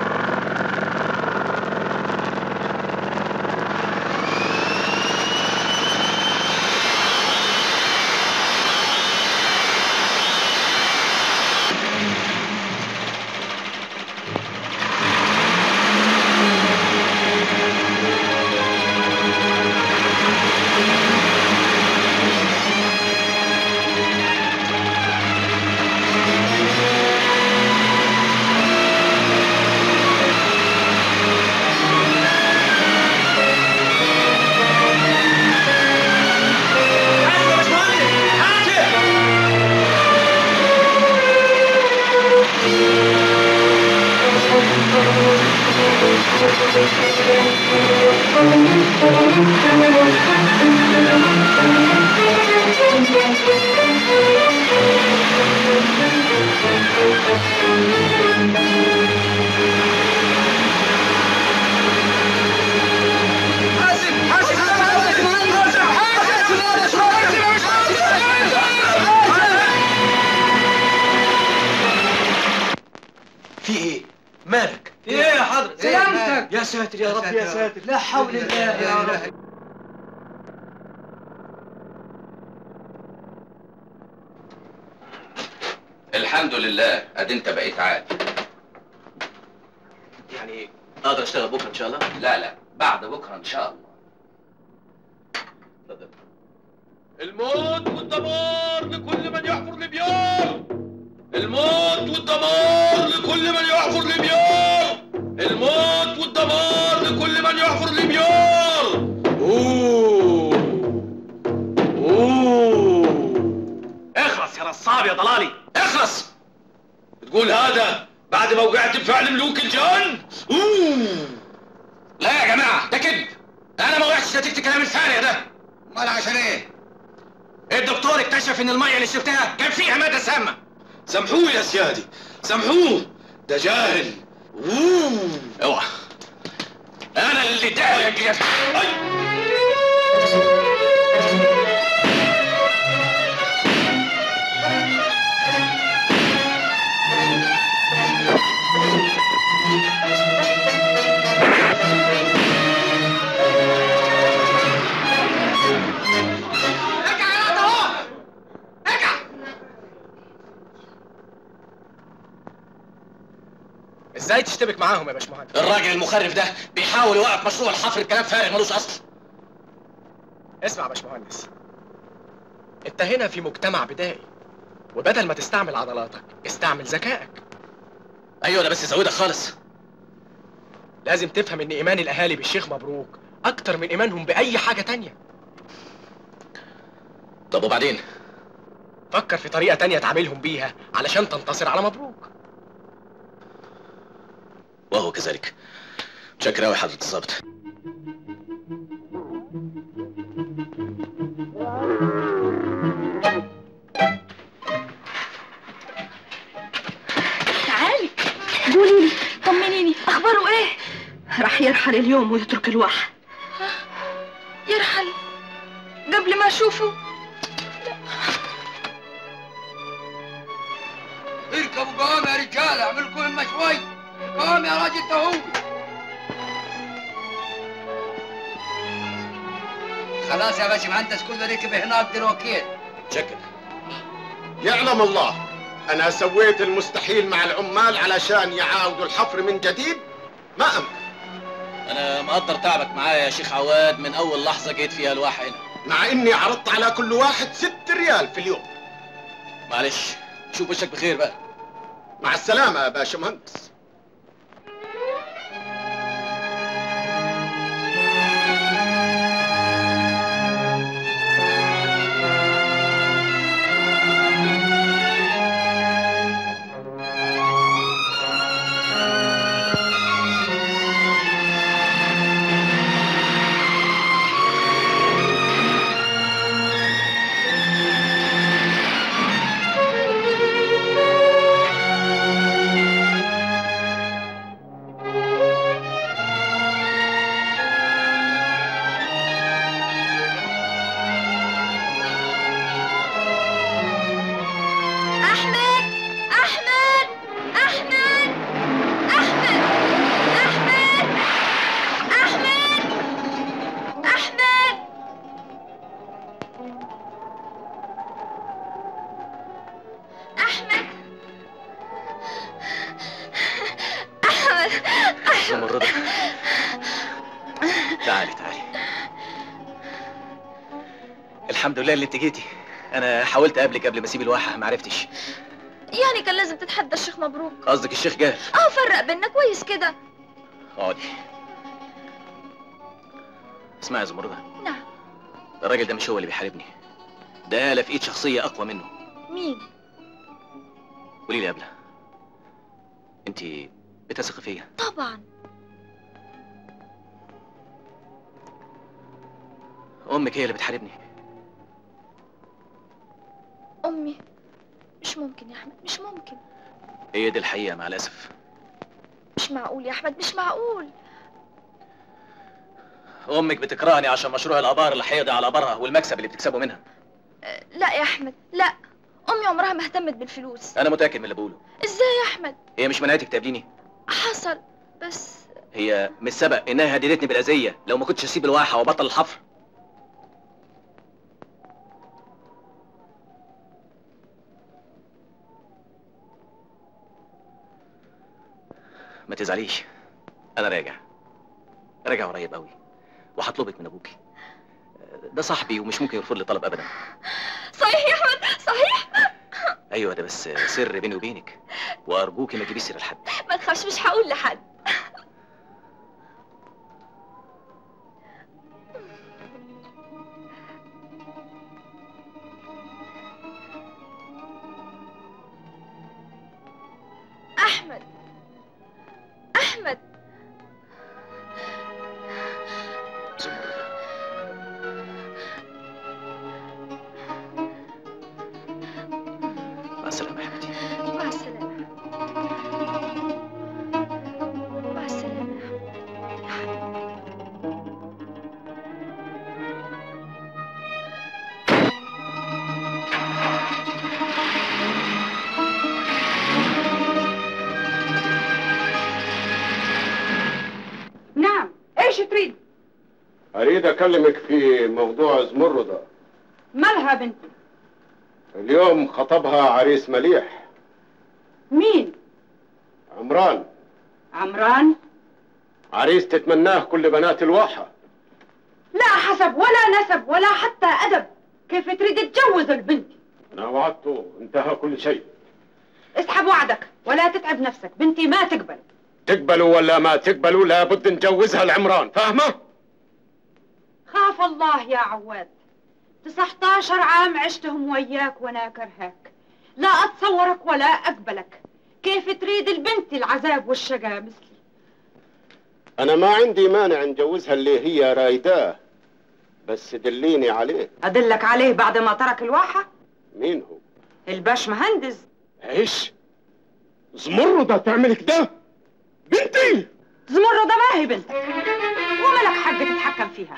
في ايه؟ مالك؟ في ايه يا حضرة؟ سلامتك يا ساتر يا رب يا ساتر لا حول الله يا رب الحمد لله ادي انت بقيت عادي يعني اقدر اشتغل بكره ان شاء الله لا لا بعد بكره ان شاء الله اتفضل الموت والدمار لكل من يحفر لبيار الموت والدمار لكل من يحفر لبيار الموت والدمار لكل من يحفر لبيار اوه اوه اخرس يا نصاب يا ضلالي اخلص تقول هذا بعد ما وقعت بفعل ملوك الجان اوه لا يا جماعه ده كذب انا ما وقعتش نتيجه الكلام الفارغ ده امال عشان ايه؟ الدكتور اكتشف ان الميه اللي شربتها كان فيها ماده سامه سامحوه يا سيادي سامحوه ده جاهل اوه اوعى انا اللي داعي يا ازاي تشتبك معاهم يا باشمهندس الراجل المخرف ده بيحاول يوقف مشروع الحفر بكلام فارغ ملوش اصل اسمع يا باشمهندس انت هنا في مجتمع بدائي وبدل ما تستعمل عضلاتك استعمل ذكائك ايوه ده بس زودك خالص لازم تفهم ان ايمان الاهالي بالشيخ مبروك اكتر من ايمانهم باي حاجه تانية طب وبعدين فكر في طريقه تانية تعاملهم بيها علشان تنتصر على مبروك وهو كذلك متشكر قوي حضرة الظابط تعالي قولي لي طمنيني اخباره ايه راح يرحل اليوم ويترك الواحة يرحل قبل ما اشوفه اركبوا قوام يا رجاله اعملوا لكم همه شوي قوام يا راجل تهوي خلاص يا باشا مهندس كله ركب هناك دلوقتي متشكر يعلم الله أنا سويت المستحيل مع العمال علشان يعاودوا الحفر من جديد ما أمكن انا مقدر تعبك معايا يا شيخ عواد من اول لحظه جيت فيها الواحه هنا مع إني عرضت على كل واحد ست ريال في اليوم معلش شوف وشك بخير بقى مع السلامة يا باشا مهندس تعالي تعالي الحمد لله اللي انت جيتي انا حاولت اقابلك قبل ما اسيب الواحه ما عرفتش يعني كان لازم تتحدى الشيخ مبروك قصدك الشيخ جاه اه فرق بينا كويس كده اقعدي اسمعي يا زمردة نعم ده الراجل ده مش هو اللي بيحاربني ده آلة في ايد شخصية أقوى منه مين قولي لي يا أبلة أنت بتثقي فيا طبعا أمك هي اللي بتحاربني امي مش ممكن يا احمد مش ممكن هي دي الحقيقة مع الأسف مش معقول يا احمد مش معقول أمك بتكرهني عشان مشروع الآبار اللي هيقضي على آبارها والمكسب اللي بتكسبه منها أه، لا يا احمد لا امي عمرها ما اهتمت بالفلوس أنا متأكد من اللي بقوله ازاي يا احمد هي مش منعتك تقابليني حصل بس هي مش سبق إنها هددتني بالأذية لو ما كنتش أسيب الواحة وبطل الحفر ما تزعليش أنا راجع راجع قريب قوي وهطلبك من أبوكي ده صاحبي ومش ممكن يرفض لي طلب أبدا صحيح يا احمد صحيح أيوة ده بس سر بيني وبينك وأرجوكي ما تجيبيش سيرة لحد ما تخافش مش هقول لحد احمد احمد مع السلامة يا حبيبتي مع السلامه مع السلامه نعم ايش تريد اريد اكلمك في موضوع زمردة مالها بنتي اليوم خطبها عريس مليح مين عمران عمران عريس تتمناه كل بنات الواحة لا حسب ولا نسب ولا حتى ادب كيف تريد تجوز البنت انا وعدته انتهى كل شيء اسحب وعدك ولا تتعب نفسك بنتي ما تقبل تقبلوا ولا ما تقبلوا لابد نجوزها لعمران فاهمة؟ خاف الله يا عواد 19 عام عشتهم وياك وانا كرهاك لا اتصورك ولا اقبلك كيف تريد البنت العذاب والشقا مثلي انا ما عندي مانع نجوزها اللي هي رايداه بس دليني عليه ادلك عليه بعد ما ترك الواحة مين هو؟ الباش مهندس ايش؟ زمردة تعمل كده؟ بنتي زمردة ما هي بنتك وملك حق تتحكم فيها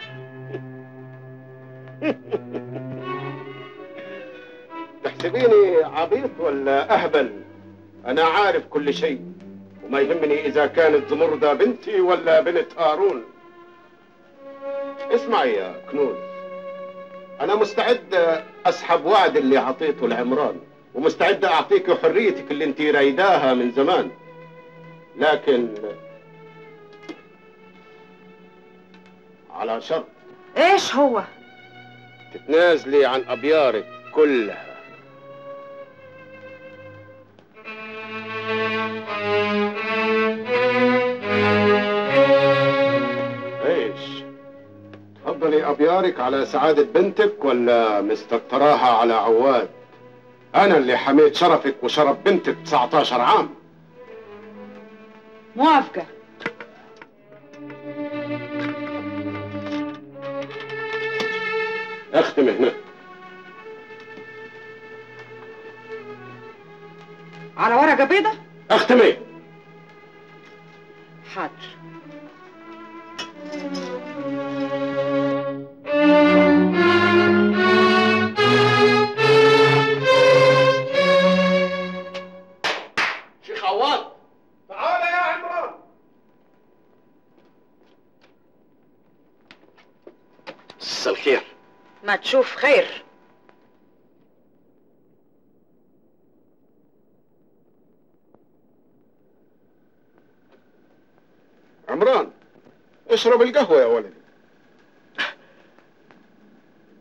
تحسبيني عبيط ولا اهبل؟ انا عارف كل شيء وما يهمني اذا كانت زمردة بنتي ولا بنت هارون اسمعي يا كنوز انا مستعد اسحب وعد اللي اعطيته لعمران ومستعد اعطيك حريتك اللي انت رايداها من زمان لكن على شرط ايش هو تتنازلي عن ابيارك كلها ايش تفضلي ابيارك على سعادة بنتك ولا مستكتراها على عواد انا اللي حميت شرفك وشرف بنتك 19 عام موافقة اختم هنا على ورقة بيضة اختمي حاضر شيخ عواد تعال يا عمران مساء الخير ما تشوف خير عمران اشرب القهوة يا ولدي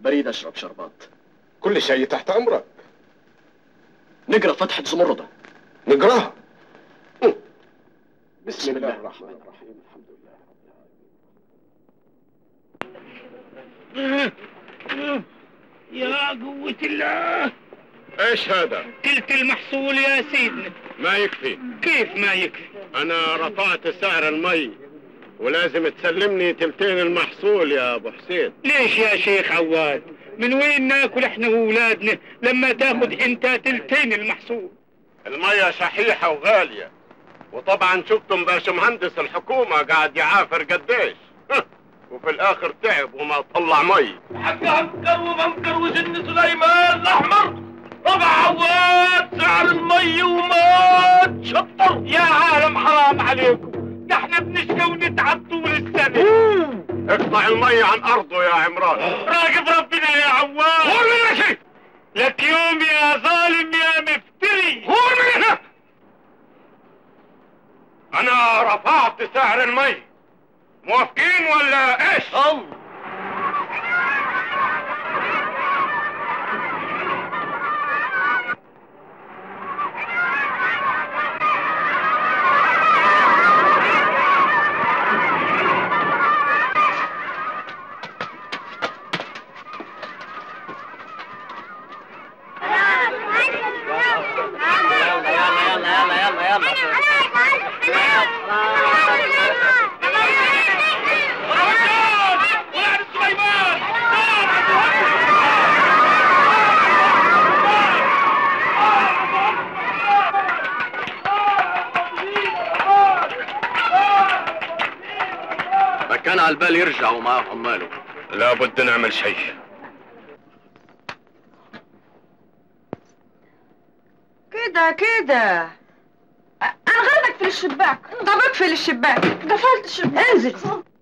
بريد اشرب شربات كل شيء تحت امرك نقرا فتحة زمردة نقراه بسم الله الرحمن الرحيم الحمد لله يا قوة الله ايش هذا؟ تلت المحصول يا سيدنا ما يكفي كيف ما يكفي انا رفعت سعر المي ولازم تسلمني تلتين المحصول يا ابو حسين ليش يا شيخ عواد من وين ناكل احنا واولادنا لما تاخذ انت تلتين المحصول المية شحيحة وغالية وطبعا شفتم باش مهندس الحكومة قاعد يعافر قديش وفي الاخر تعب وما طلع مي حق عنكر وبنكر وجن سليمان الاحمر رفع عواد سعر المي وما تشطر يا عالم حرام عليكم نحن بنشكى ونتعب طول السنة اقطع المي عن ارضه يا عمران راقب ربنا يا عواد قول من شيء لك يوم يا ظالم يا مفتري قول من هنا انا رفعت سعر المي موافقين ولا ايش الله ما كان على البال يرجع ومعاه عماله لابد نعمل شيء كده كده انا غيرك في الشباك طب اقفل الشباك قفلت الشباك انزل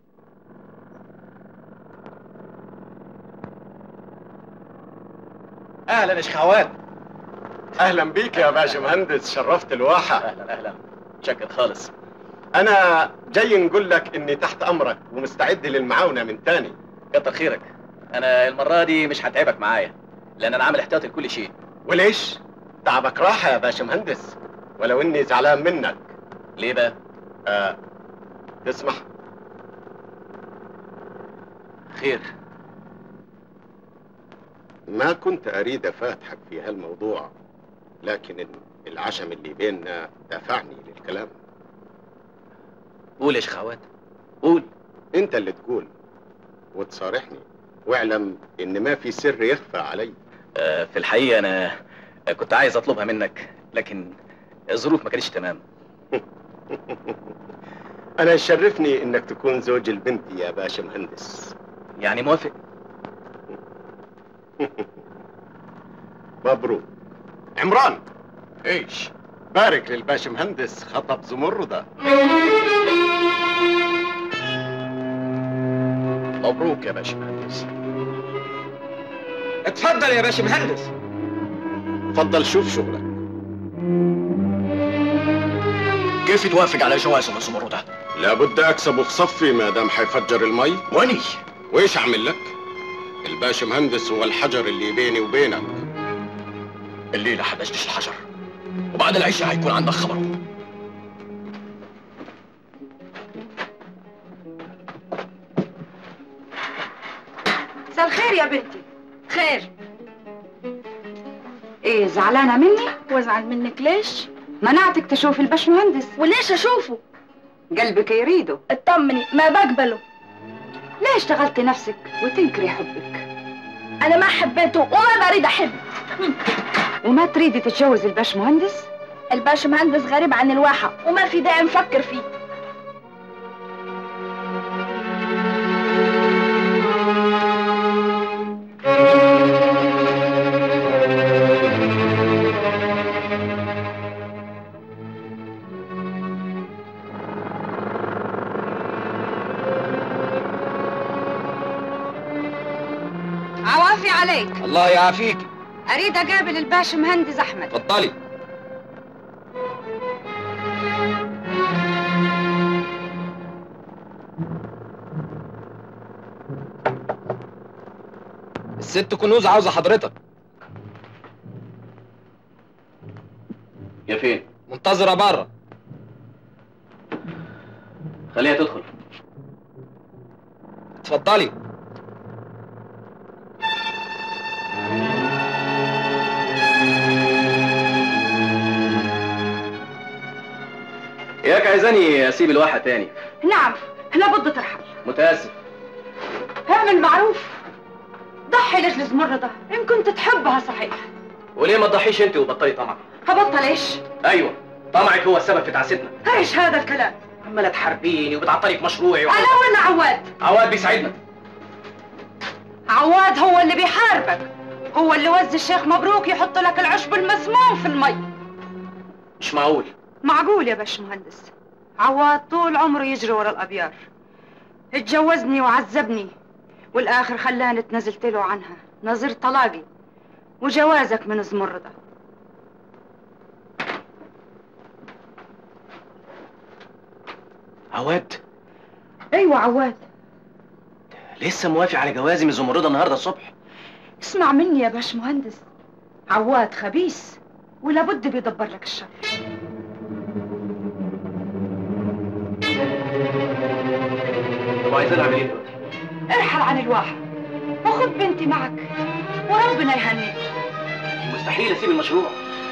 اهلا يا شيخ عواد اهلا بيك يا باشا مهندس شرفت الواحة اهلا اهلا شكر خالص انا جاي نقول لك اني تحت امرك ومستعد للمعاونة من تاني كتر خيرك انا المره دي مش هتعبك معايا لان انا عامل احتياطي لكل شيء وليش تعبك راحة يا باشا مهندس ولو اني زعلان منك ليه بقى آه تسمح خير ما كنت اريد افاتحك في هالموضوع لكن العشم اللي بيننا دفعني للكلام قول يا شيخ عواد قول انت اللي تقول وتصارحني واعلم ان ما في سر يخفى علي آه، في الحقيقه انا كنت عايز اطلبها منك لكن الظروف ما كانتش تمام انا يشرفني انك تكون زوج البنت يا باشا مهندس يعني موافق مبروك عمران ايش بارك للباشا مهندس خطب زمردة مبروك يا باشا مهندس اتفضل يا باشا مهندس اتفضل شوف شغلك كيف توافق على جواز من زمردة لابد اكسبه في صفي ما دام حيفجر المي واني وايش اعمل لك الباشا مهندس هو الحجر اللي بيني وبينك الليله حدشتش الحجر وبعد العشاء هيكون عندك خبره مساء الخير يا بنتي خير ايه زعلانة مني؟ وازعل منك ليش؟ منعتك تشوفي الباشمهندس وليش اشوفه؟ قلبك يريده اطمني ما بقبله ليه اشتغلتي نفسك وتنكري حبك؟ انا ما حبيته وما بريد احب وما تريدي تتجوزي الباشمهندس؟ الباشمهندس غريب عن الواحة وما في داعي نفكر فيه عوافي عليك الله يعافيك اريد اقابل الباشا مهندس احمد اتفضلي الست كنوز عاوزه حضرتك يا فين منتظره بره خليها تدخل اتفضلي ياك عايزاني اسيب الواحة تاني نعم لابد ترحل متاسف اعمل معروف ضحي لاجل زمردة ان كنت تحبها صحيح وليه ما تضحيش انت وبطلي طمع هبطل ايش ايوه طمعك هو السبب في تعاستنا ايش هذا الكلام عماله تحاربيني وبتعطلي في مشروعي انا ولا عواد عواد بيساعدنا عواد هو اللي بيحاربك هو اللي وزي الشيخ مبروك يحط لك العشب المسموم في المي مش معقول معقول يا باش مهندس عواد طول عمره يجري ورا الابيار اتجوزني وعذبني والاخر خلاني اتنازلت له عنها نظير طلاقي وجوازك من زمردة عواد ايوه عواد لسه موافق على جوازي من زمردة النهارده الصبح اسمع مني يا باش مهندس عواد خبيث ولابد بيدبر لك الشر طب عايزين اعمل ايه دلوقتي؟ ارحل عن الواحة وخد بنتي معك وربنا يهنيك مستحيل اسيب المشروع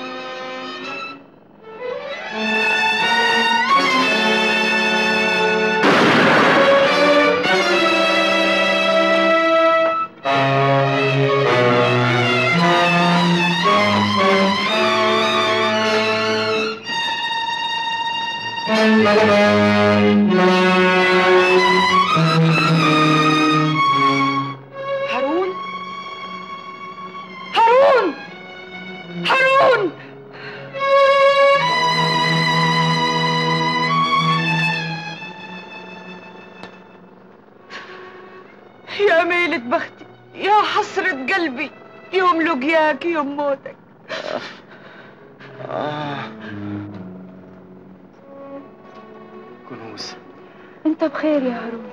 هارون هارون هارون يا ميلة بختي يا حسرة قلبي يوم لقياك يوم موتك كنوز انت بخير يا هارون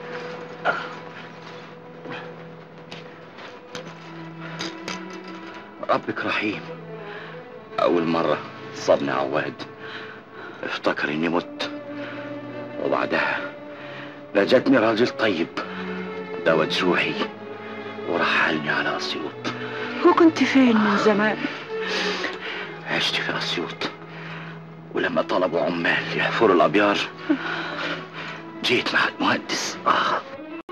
ربك رحيم أول مرة صابني عواد افتكر إني مت وبعدها لجتني راجل طيب دوا جروحي ورحلني على أسيوط وكنت فين من زمان عشت في أسيوط ولما طلبوا عمال يحفروا الأبيار جيت مع المهندس آه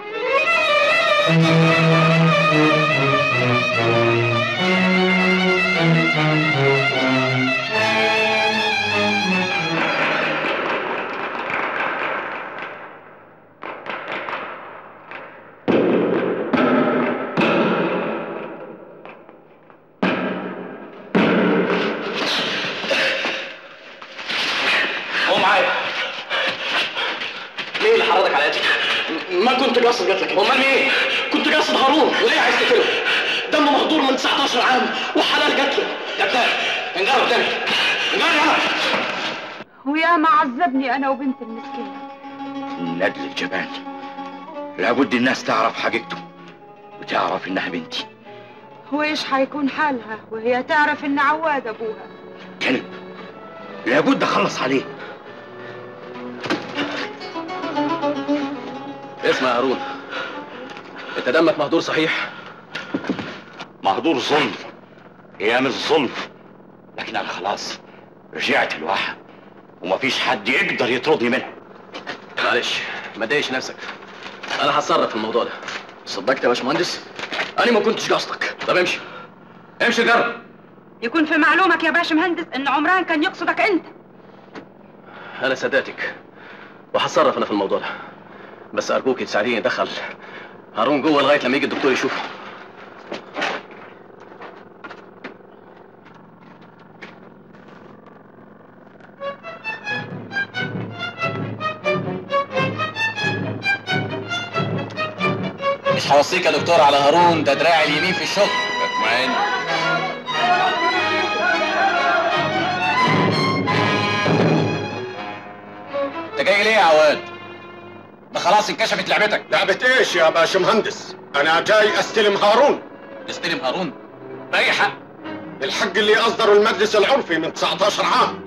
قوم معايا مين اللي حرضك على يدك؟ ما كنت قاصد قتلك امال مين؟ كنت قاصد هارون وليه عايز تقتله؟ دمه مهدور من 19 عام وحلال قتله كذاب انقرب قدامي انقرب يلا ويا ما عذبني انا وبنت المسكينة ندل الجبان لابد الناس تعرف حقيقته وتعرف إنها بنتي وايش حيكون حالها وهي تعرف ان عواد ابوها كلب لابد أخلص عليه اسمع يا هارون انت دمك مهدور صحيح مهدور ظلم هي مش ظلم لكن أنا خلاص رجعت الواحة ومفيش حد يقدر يطردني منها معلش ما تضايقش نفسك انا هتصرف في الموضوع ده صدقت يا باشمهندس انا ما كنتش قصدك طب امشي امشي جرب يكون في معلومك يا باش مهندس ان عمران كان يقصدك انت انا صدقتك وهتصرف انا في الموضوع ده بس ارجوك تساعديني ادخل هارون جوه لغايه لما يجي الدكتور يشوفه مش هوصيك يا دكتور على هارون ده دراعي اليمين في الشغل اطمئن انت جاي ليه يا عواد؟ ده خلاص انكشفت لعبتك لعبة ايش يا باشا مهندس؟ انا جاي استلم هارون نستلم هارون باي حق الحق اللي اصدره المجلس العرفي من 19 عام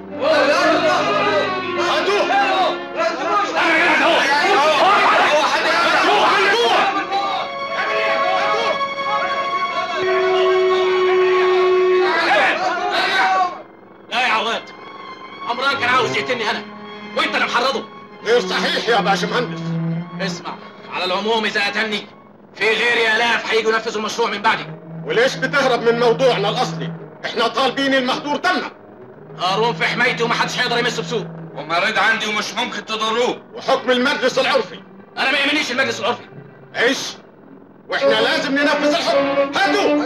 لا يا عواد عمران كان عاوز يقتلني انا وانت اللي محرضه غير صحيح يا باشمهندس اسمع على العموم اذا قتلني في غيري الاف هيجوا ينفذوا المشروع من بعدي وليش بتهرب من موضوعنا الاصلي احنا طالبين المهدور دمك هارون في حمايتي ومحدش هيقدر يمسه بسوء ومريض عندي ومش ممكن تضروه وحكم المجلس العرفي انا ما يهمنيش المجلس العرفي ايش واحنا لازم ننفذ الحكم هاتوا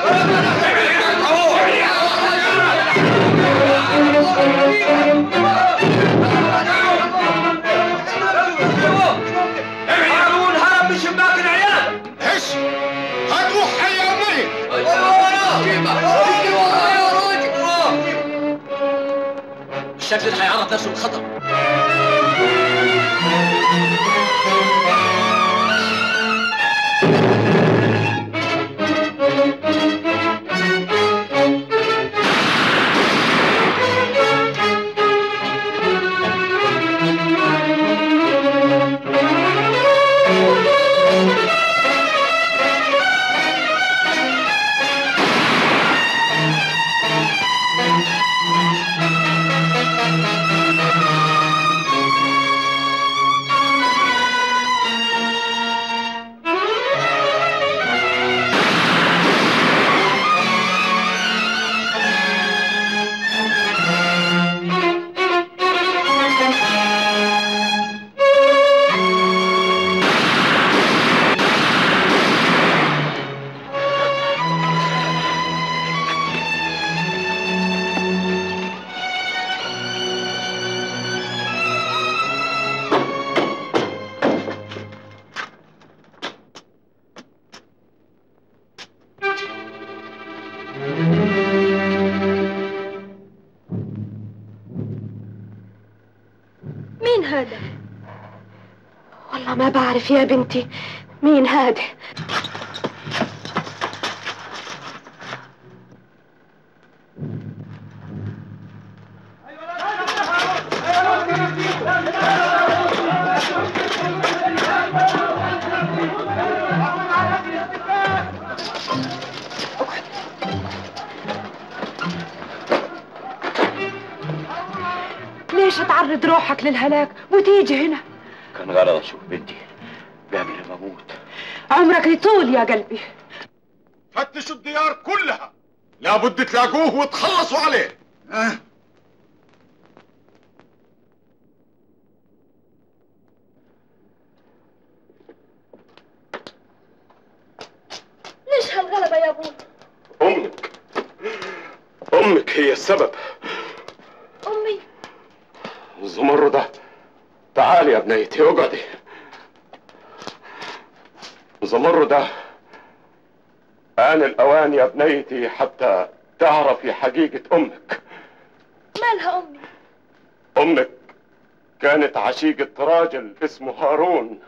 هارون هرب من شباك العيال ايش هاتوا حي يا مريض الشكل ده هيعرض نفسه للخطر مين هذا؟ والله ما بعرف يا بنتي مين هذا ليش تعرض روحك للهلاك وتيجي هنا كان غرض اشوف بنتي قبل ما اموت عمرك يطول يا قلبي فتشوا الديار كلها لابد تلاقوه وتخلصوا عليه أه؟ ليش هالغلبة يا ابوي امك امك هي السبب امي زمردة تعالي يا بنيتي اقعدي زمردة آن الأوان يا بنيتي حتى تعرفي حقيقة أمك مالها امي أمك كانت عشيقة راجل اسمه هارون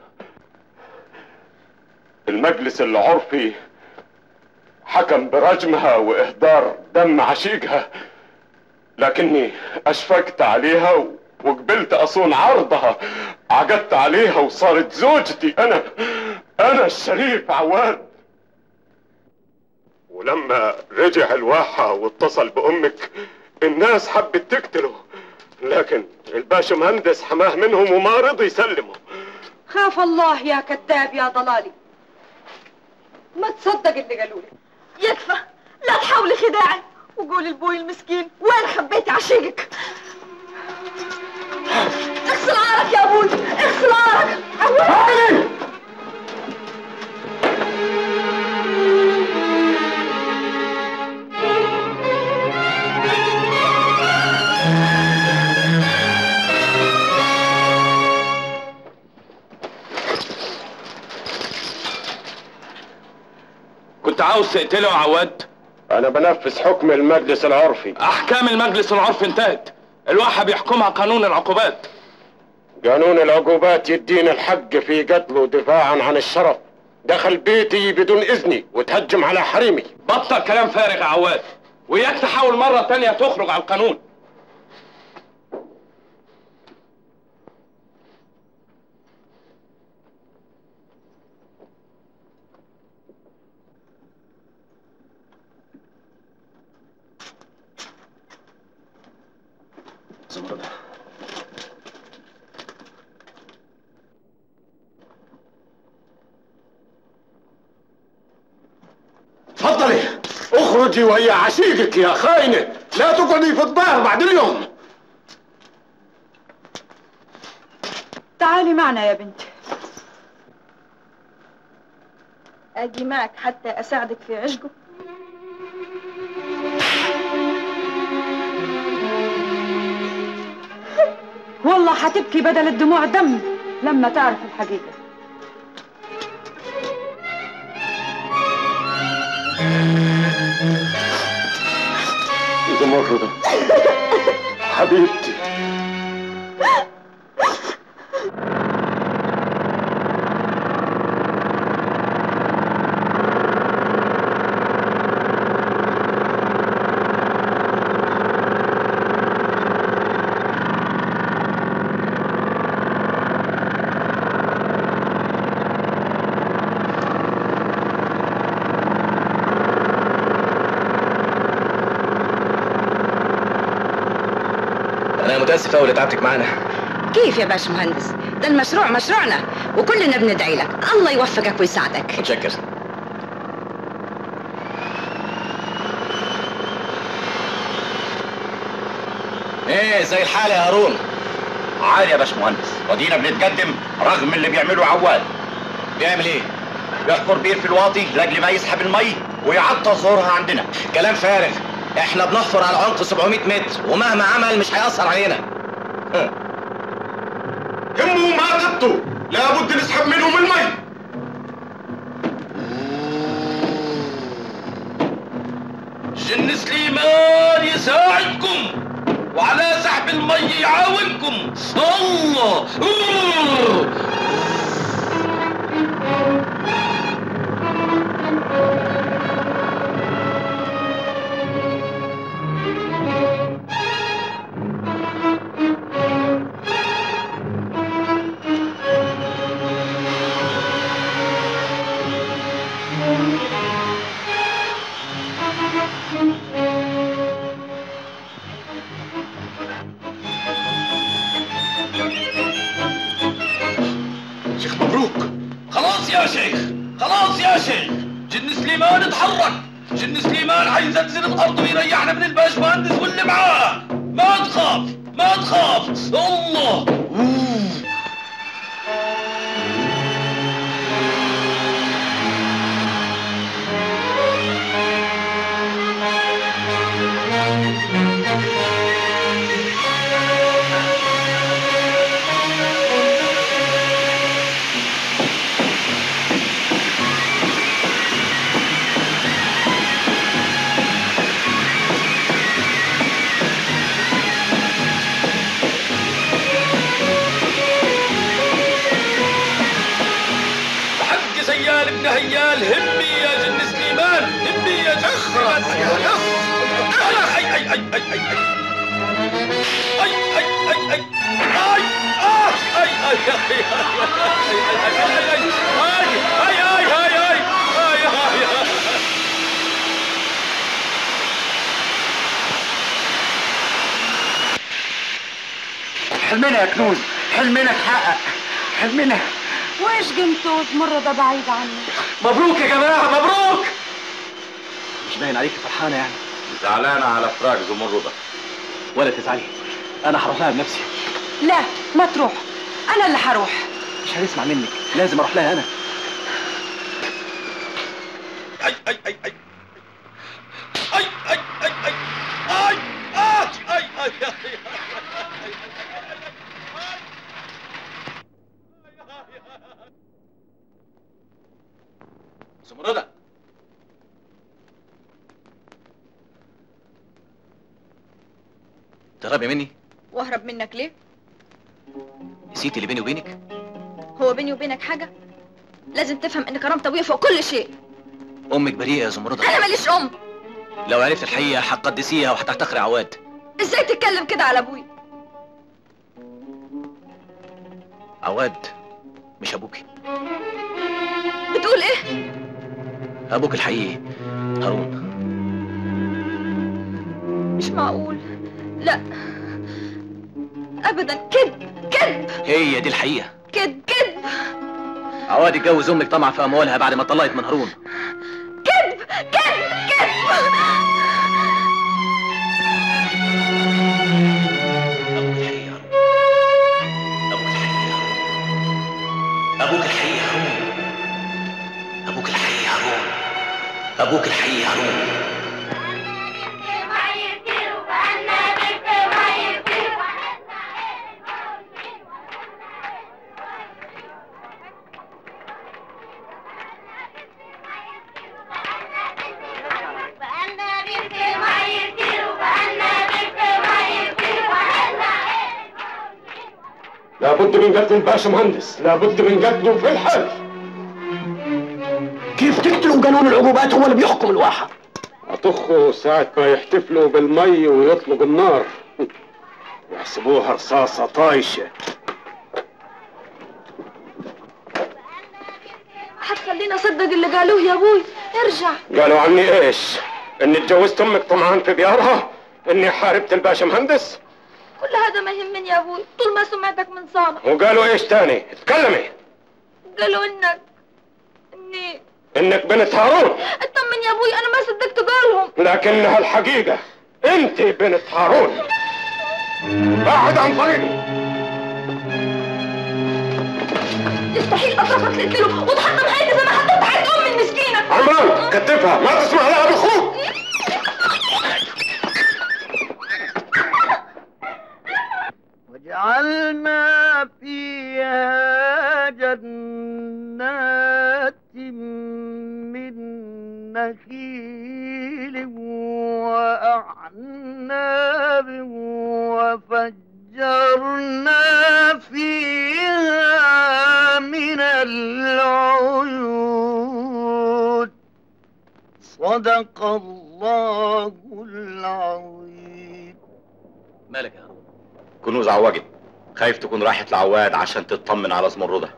المجلس العرفي حكم برجمها وإهدار دم عشيقها لكني أشفقت عليها و- وقبلت أصون عرضها عقدت عليها وصارت زوجتي أنا أنا الشريف عواد ولما رجع الواحة واتصل بأمك الناس حبت تقتله لكن الباشا مهندس حماه منهم وما رضي يسلمه خاف الله يا كذاب يا ضلالي ما تصدق اللي قالوا لي يكفى لا تحاولي خداعي وقولي لبوي المسكين وين خبيتي عشيقك اغسل عارك يا ابوي اغسل عارك عواد كنت عاوز تقتله يا عواد أنا بنفذ حكم المجلس العرفي احكام المجلس العرفي انتهت الواحة بيحكمها قانون العقوبات قانون العقوبات يدينا الحق في قتله دفاعا عن الشرف دخل بيتي بدون اذني وتهجم على حريمي بطل كلام فارغ يا عواد وياك تحاول مرة تانية تخرج على القانون زمردة اتفضلي اخرجي وهي عشيقك يا خاينة لا تقعدي في الدار بعد اليوم تعالي معنا يا بنتي اجي معك حتى اساعدك في عشقه والله هتبكي بدل الدموع دم لما تعرف الحقيقة زمردة حبيبتي انا متاسف قوي تعبتك معانا كيف يا باش مهندس ده المشروع مشروعنا وكلنا بندعي لك الله يوفقك ويساعدك متشكر ايه زي الحال يا هارون عالي يا باشمهندس ودينا بنتقدم رغم اللي بيعمله عواد بيعمل ايه؟ بيحفر بير في الواطي لاجل ما يسحب المي ويعطل ظهورها عندنا كلام فارغ احنا بنحفر على عمق 700 متر ومهما عمل مش هيأثر علينا هموا ما غبتوا لابد نسحب منهم المي جن سليمان يساعدكم وعلى سحب المي يعاونكم الله أوه. شيخ مبروك خلاص يا شيخ خلاص يا شيخ جن سليمان اتحرك جن سليمان هيزلزل الارض ويريحنا من الباش مهندس واللي معاه ما تخاف ما تخاف الله أوه. حق سيال ابن هيال همي يا جن سليمان همي يا جن سليمان اي اي اي اي اي اي اي اي اي اي اي آه اي اي اي اي اي اي اي اي حلمنا يا كنوز حلمنا اتحقق حلمنا وايش قمتوا مرة ده بعيد عني مبروك يا جماعه مبروك مش باين عليك فرحانه يعني زعلانة على فراق زمردة ولا تزعلي انا هروح لها بنفسي لا ما تروح انا اللي هروح مش هنسمع منك لازم اروح لها انا اي اي اي اي اي اي اي اي اي آه اي اي اي زمردة تهربي مني واهرب منك ليه نسيتي اللي بيني وبينك هو بيني وبينك حاجة لازم تفهم ان كرامة ابويا فوق كل شيء امك بريئه يا زمردة انا ماليش ام لو عرفت الحقيقه هتقدسيها وهتحتقري عواد ازاي تتكلم كده على ابويا عواد مش ابوكي بتقول ايه ابوك الحقيقي هارون مش معقول لا ابدا كذب كذب هي دي الحقيقه كذب كذب عواد اتجوز امك طمع في اموالها بعد ما طلقت من هارون كذب كذب كذب ابوك الحقيقي هارون ابوك الحقيقي هارون ابوك الحقيقي هارون لابد من قتل الباشا مهندس لابد من قتله في الحال كيف تقتلوا قانون العقوبات هو اللي بيحكم الواحد أطخوا ساعة ما يحتفلوا بالمي ويطلق النار يحسبوها رصاصة طايشة هتخليني اصدق اللي قالوه يا ابوي ارجع قالوا عني ايش؟ اني اتجوزت امك طمعان في ديارها؟ اني حاربت الباشا مهندس؟ كل هذا ما يهمني يا ابوي طول ما سمعتك من صالح وقالوا ايش تاني؟ اتكلمي قالوا انك اني انك بنت هارون اطمن يا ابوي انا ما صدقت قولهم لكنها الحقيقة انت بنت هارون بعد عن طريقي يستحيل اتركك تقتله وتحطم حياتي زي ما حطيت حياة امي المسكينة عمران كتفها ما تسمع لها بالخوف وجعلنا فيها جنات من نخيل وأعناب وفجرنا فيها من العيون صدق الله العظيم مالك يا هارون كنوز عوجت خايف تكون راحت لعواد عشان تطمن على زمردة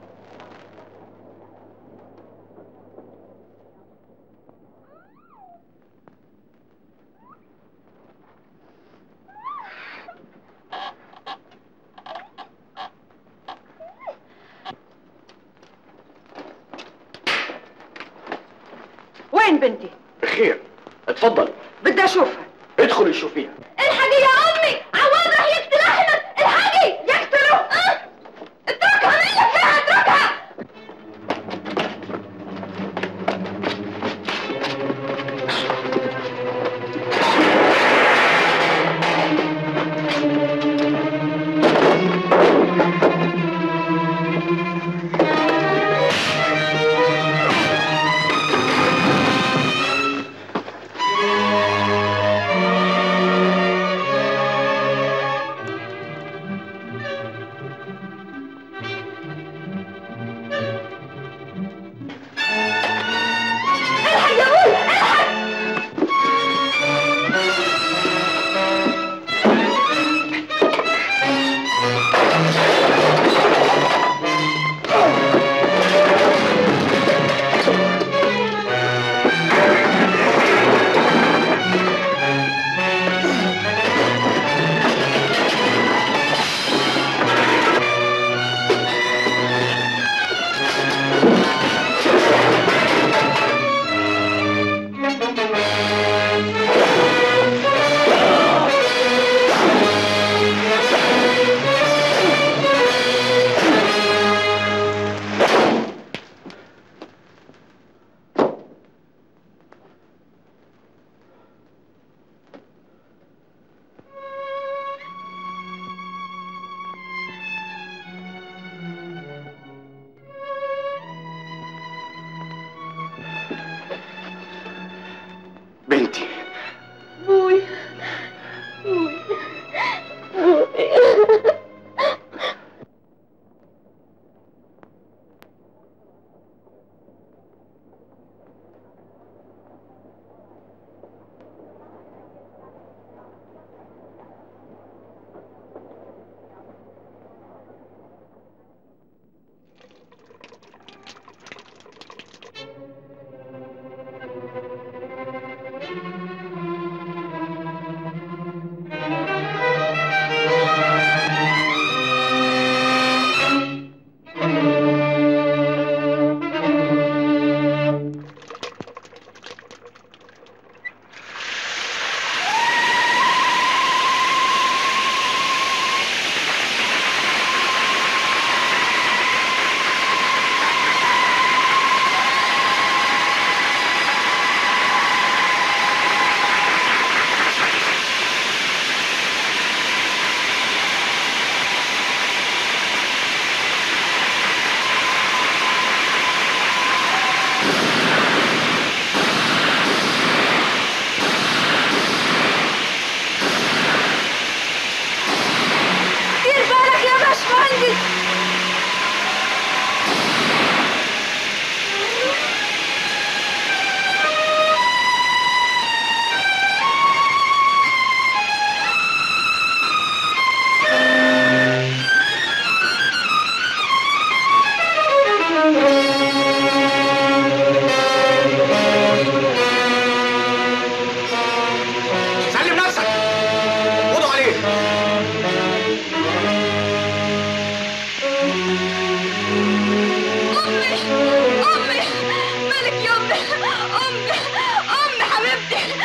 وين بنتي بخير اتفضل بدي اشوفها ادخلي شوفيها الحقي يا امي عواد راح يقتل احمد الحقي يقتله أه؟ اتركها مين فيها اتركها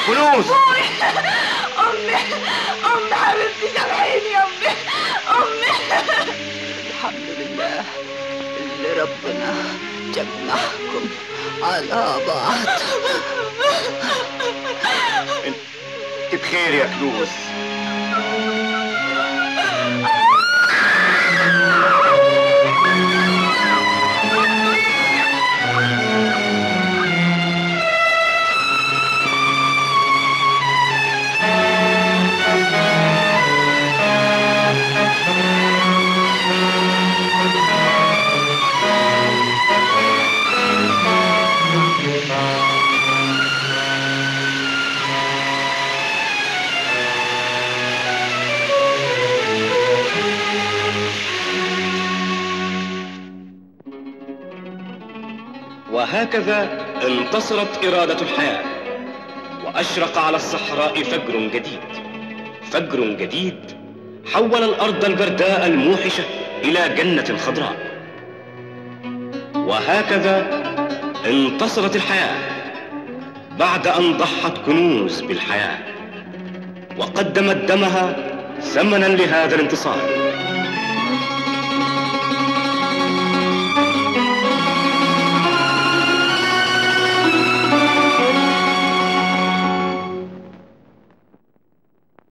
كنوز امي امي امي حبيبتي سامحيني يا امي امي الحمد لله اللي ربنا جمعكم على بعض انت بخير يا كنوز وهكذا انتصرت إرادة الحياة وأشرق على الصحراء فجر جديد فجر جديد حول الأرض البرداء الموحشة إلى جنة خضراء وهكذا انتصرت الحياة بعد أن ضحت كنوز بالحياة وقدمت دمها ثمنا لهذا الانتصار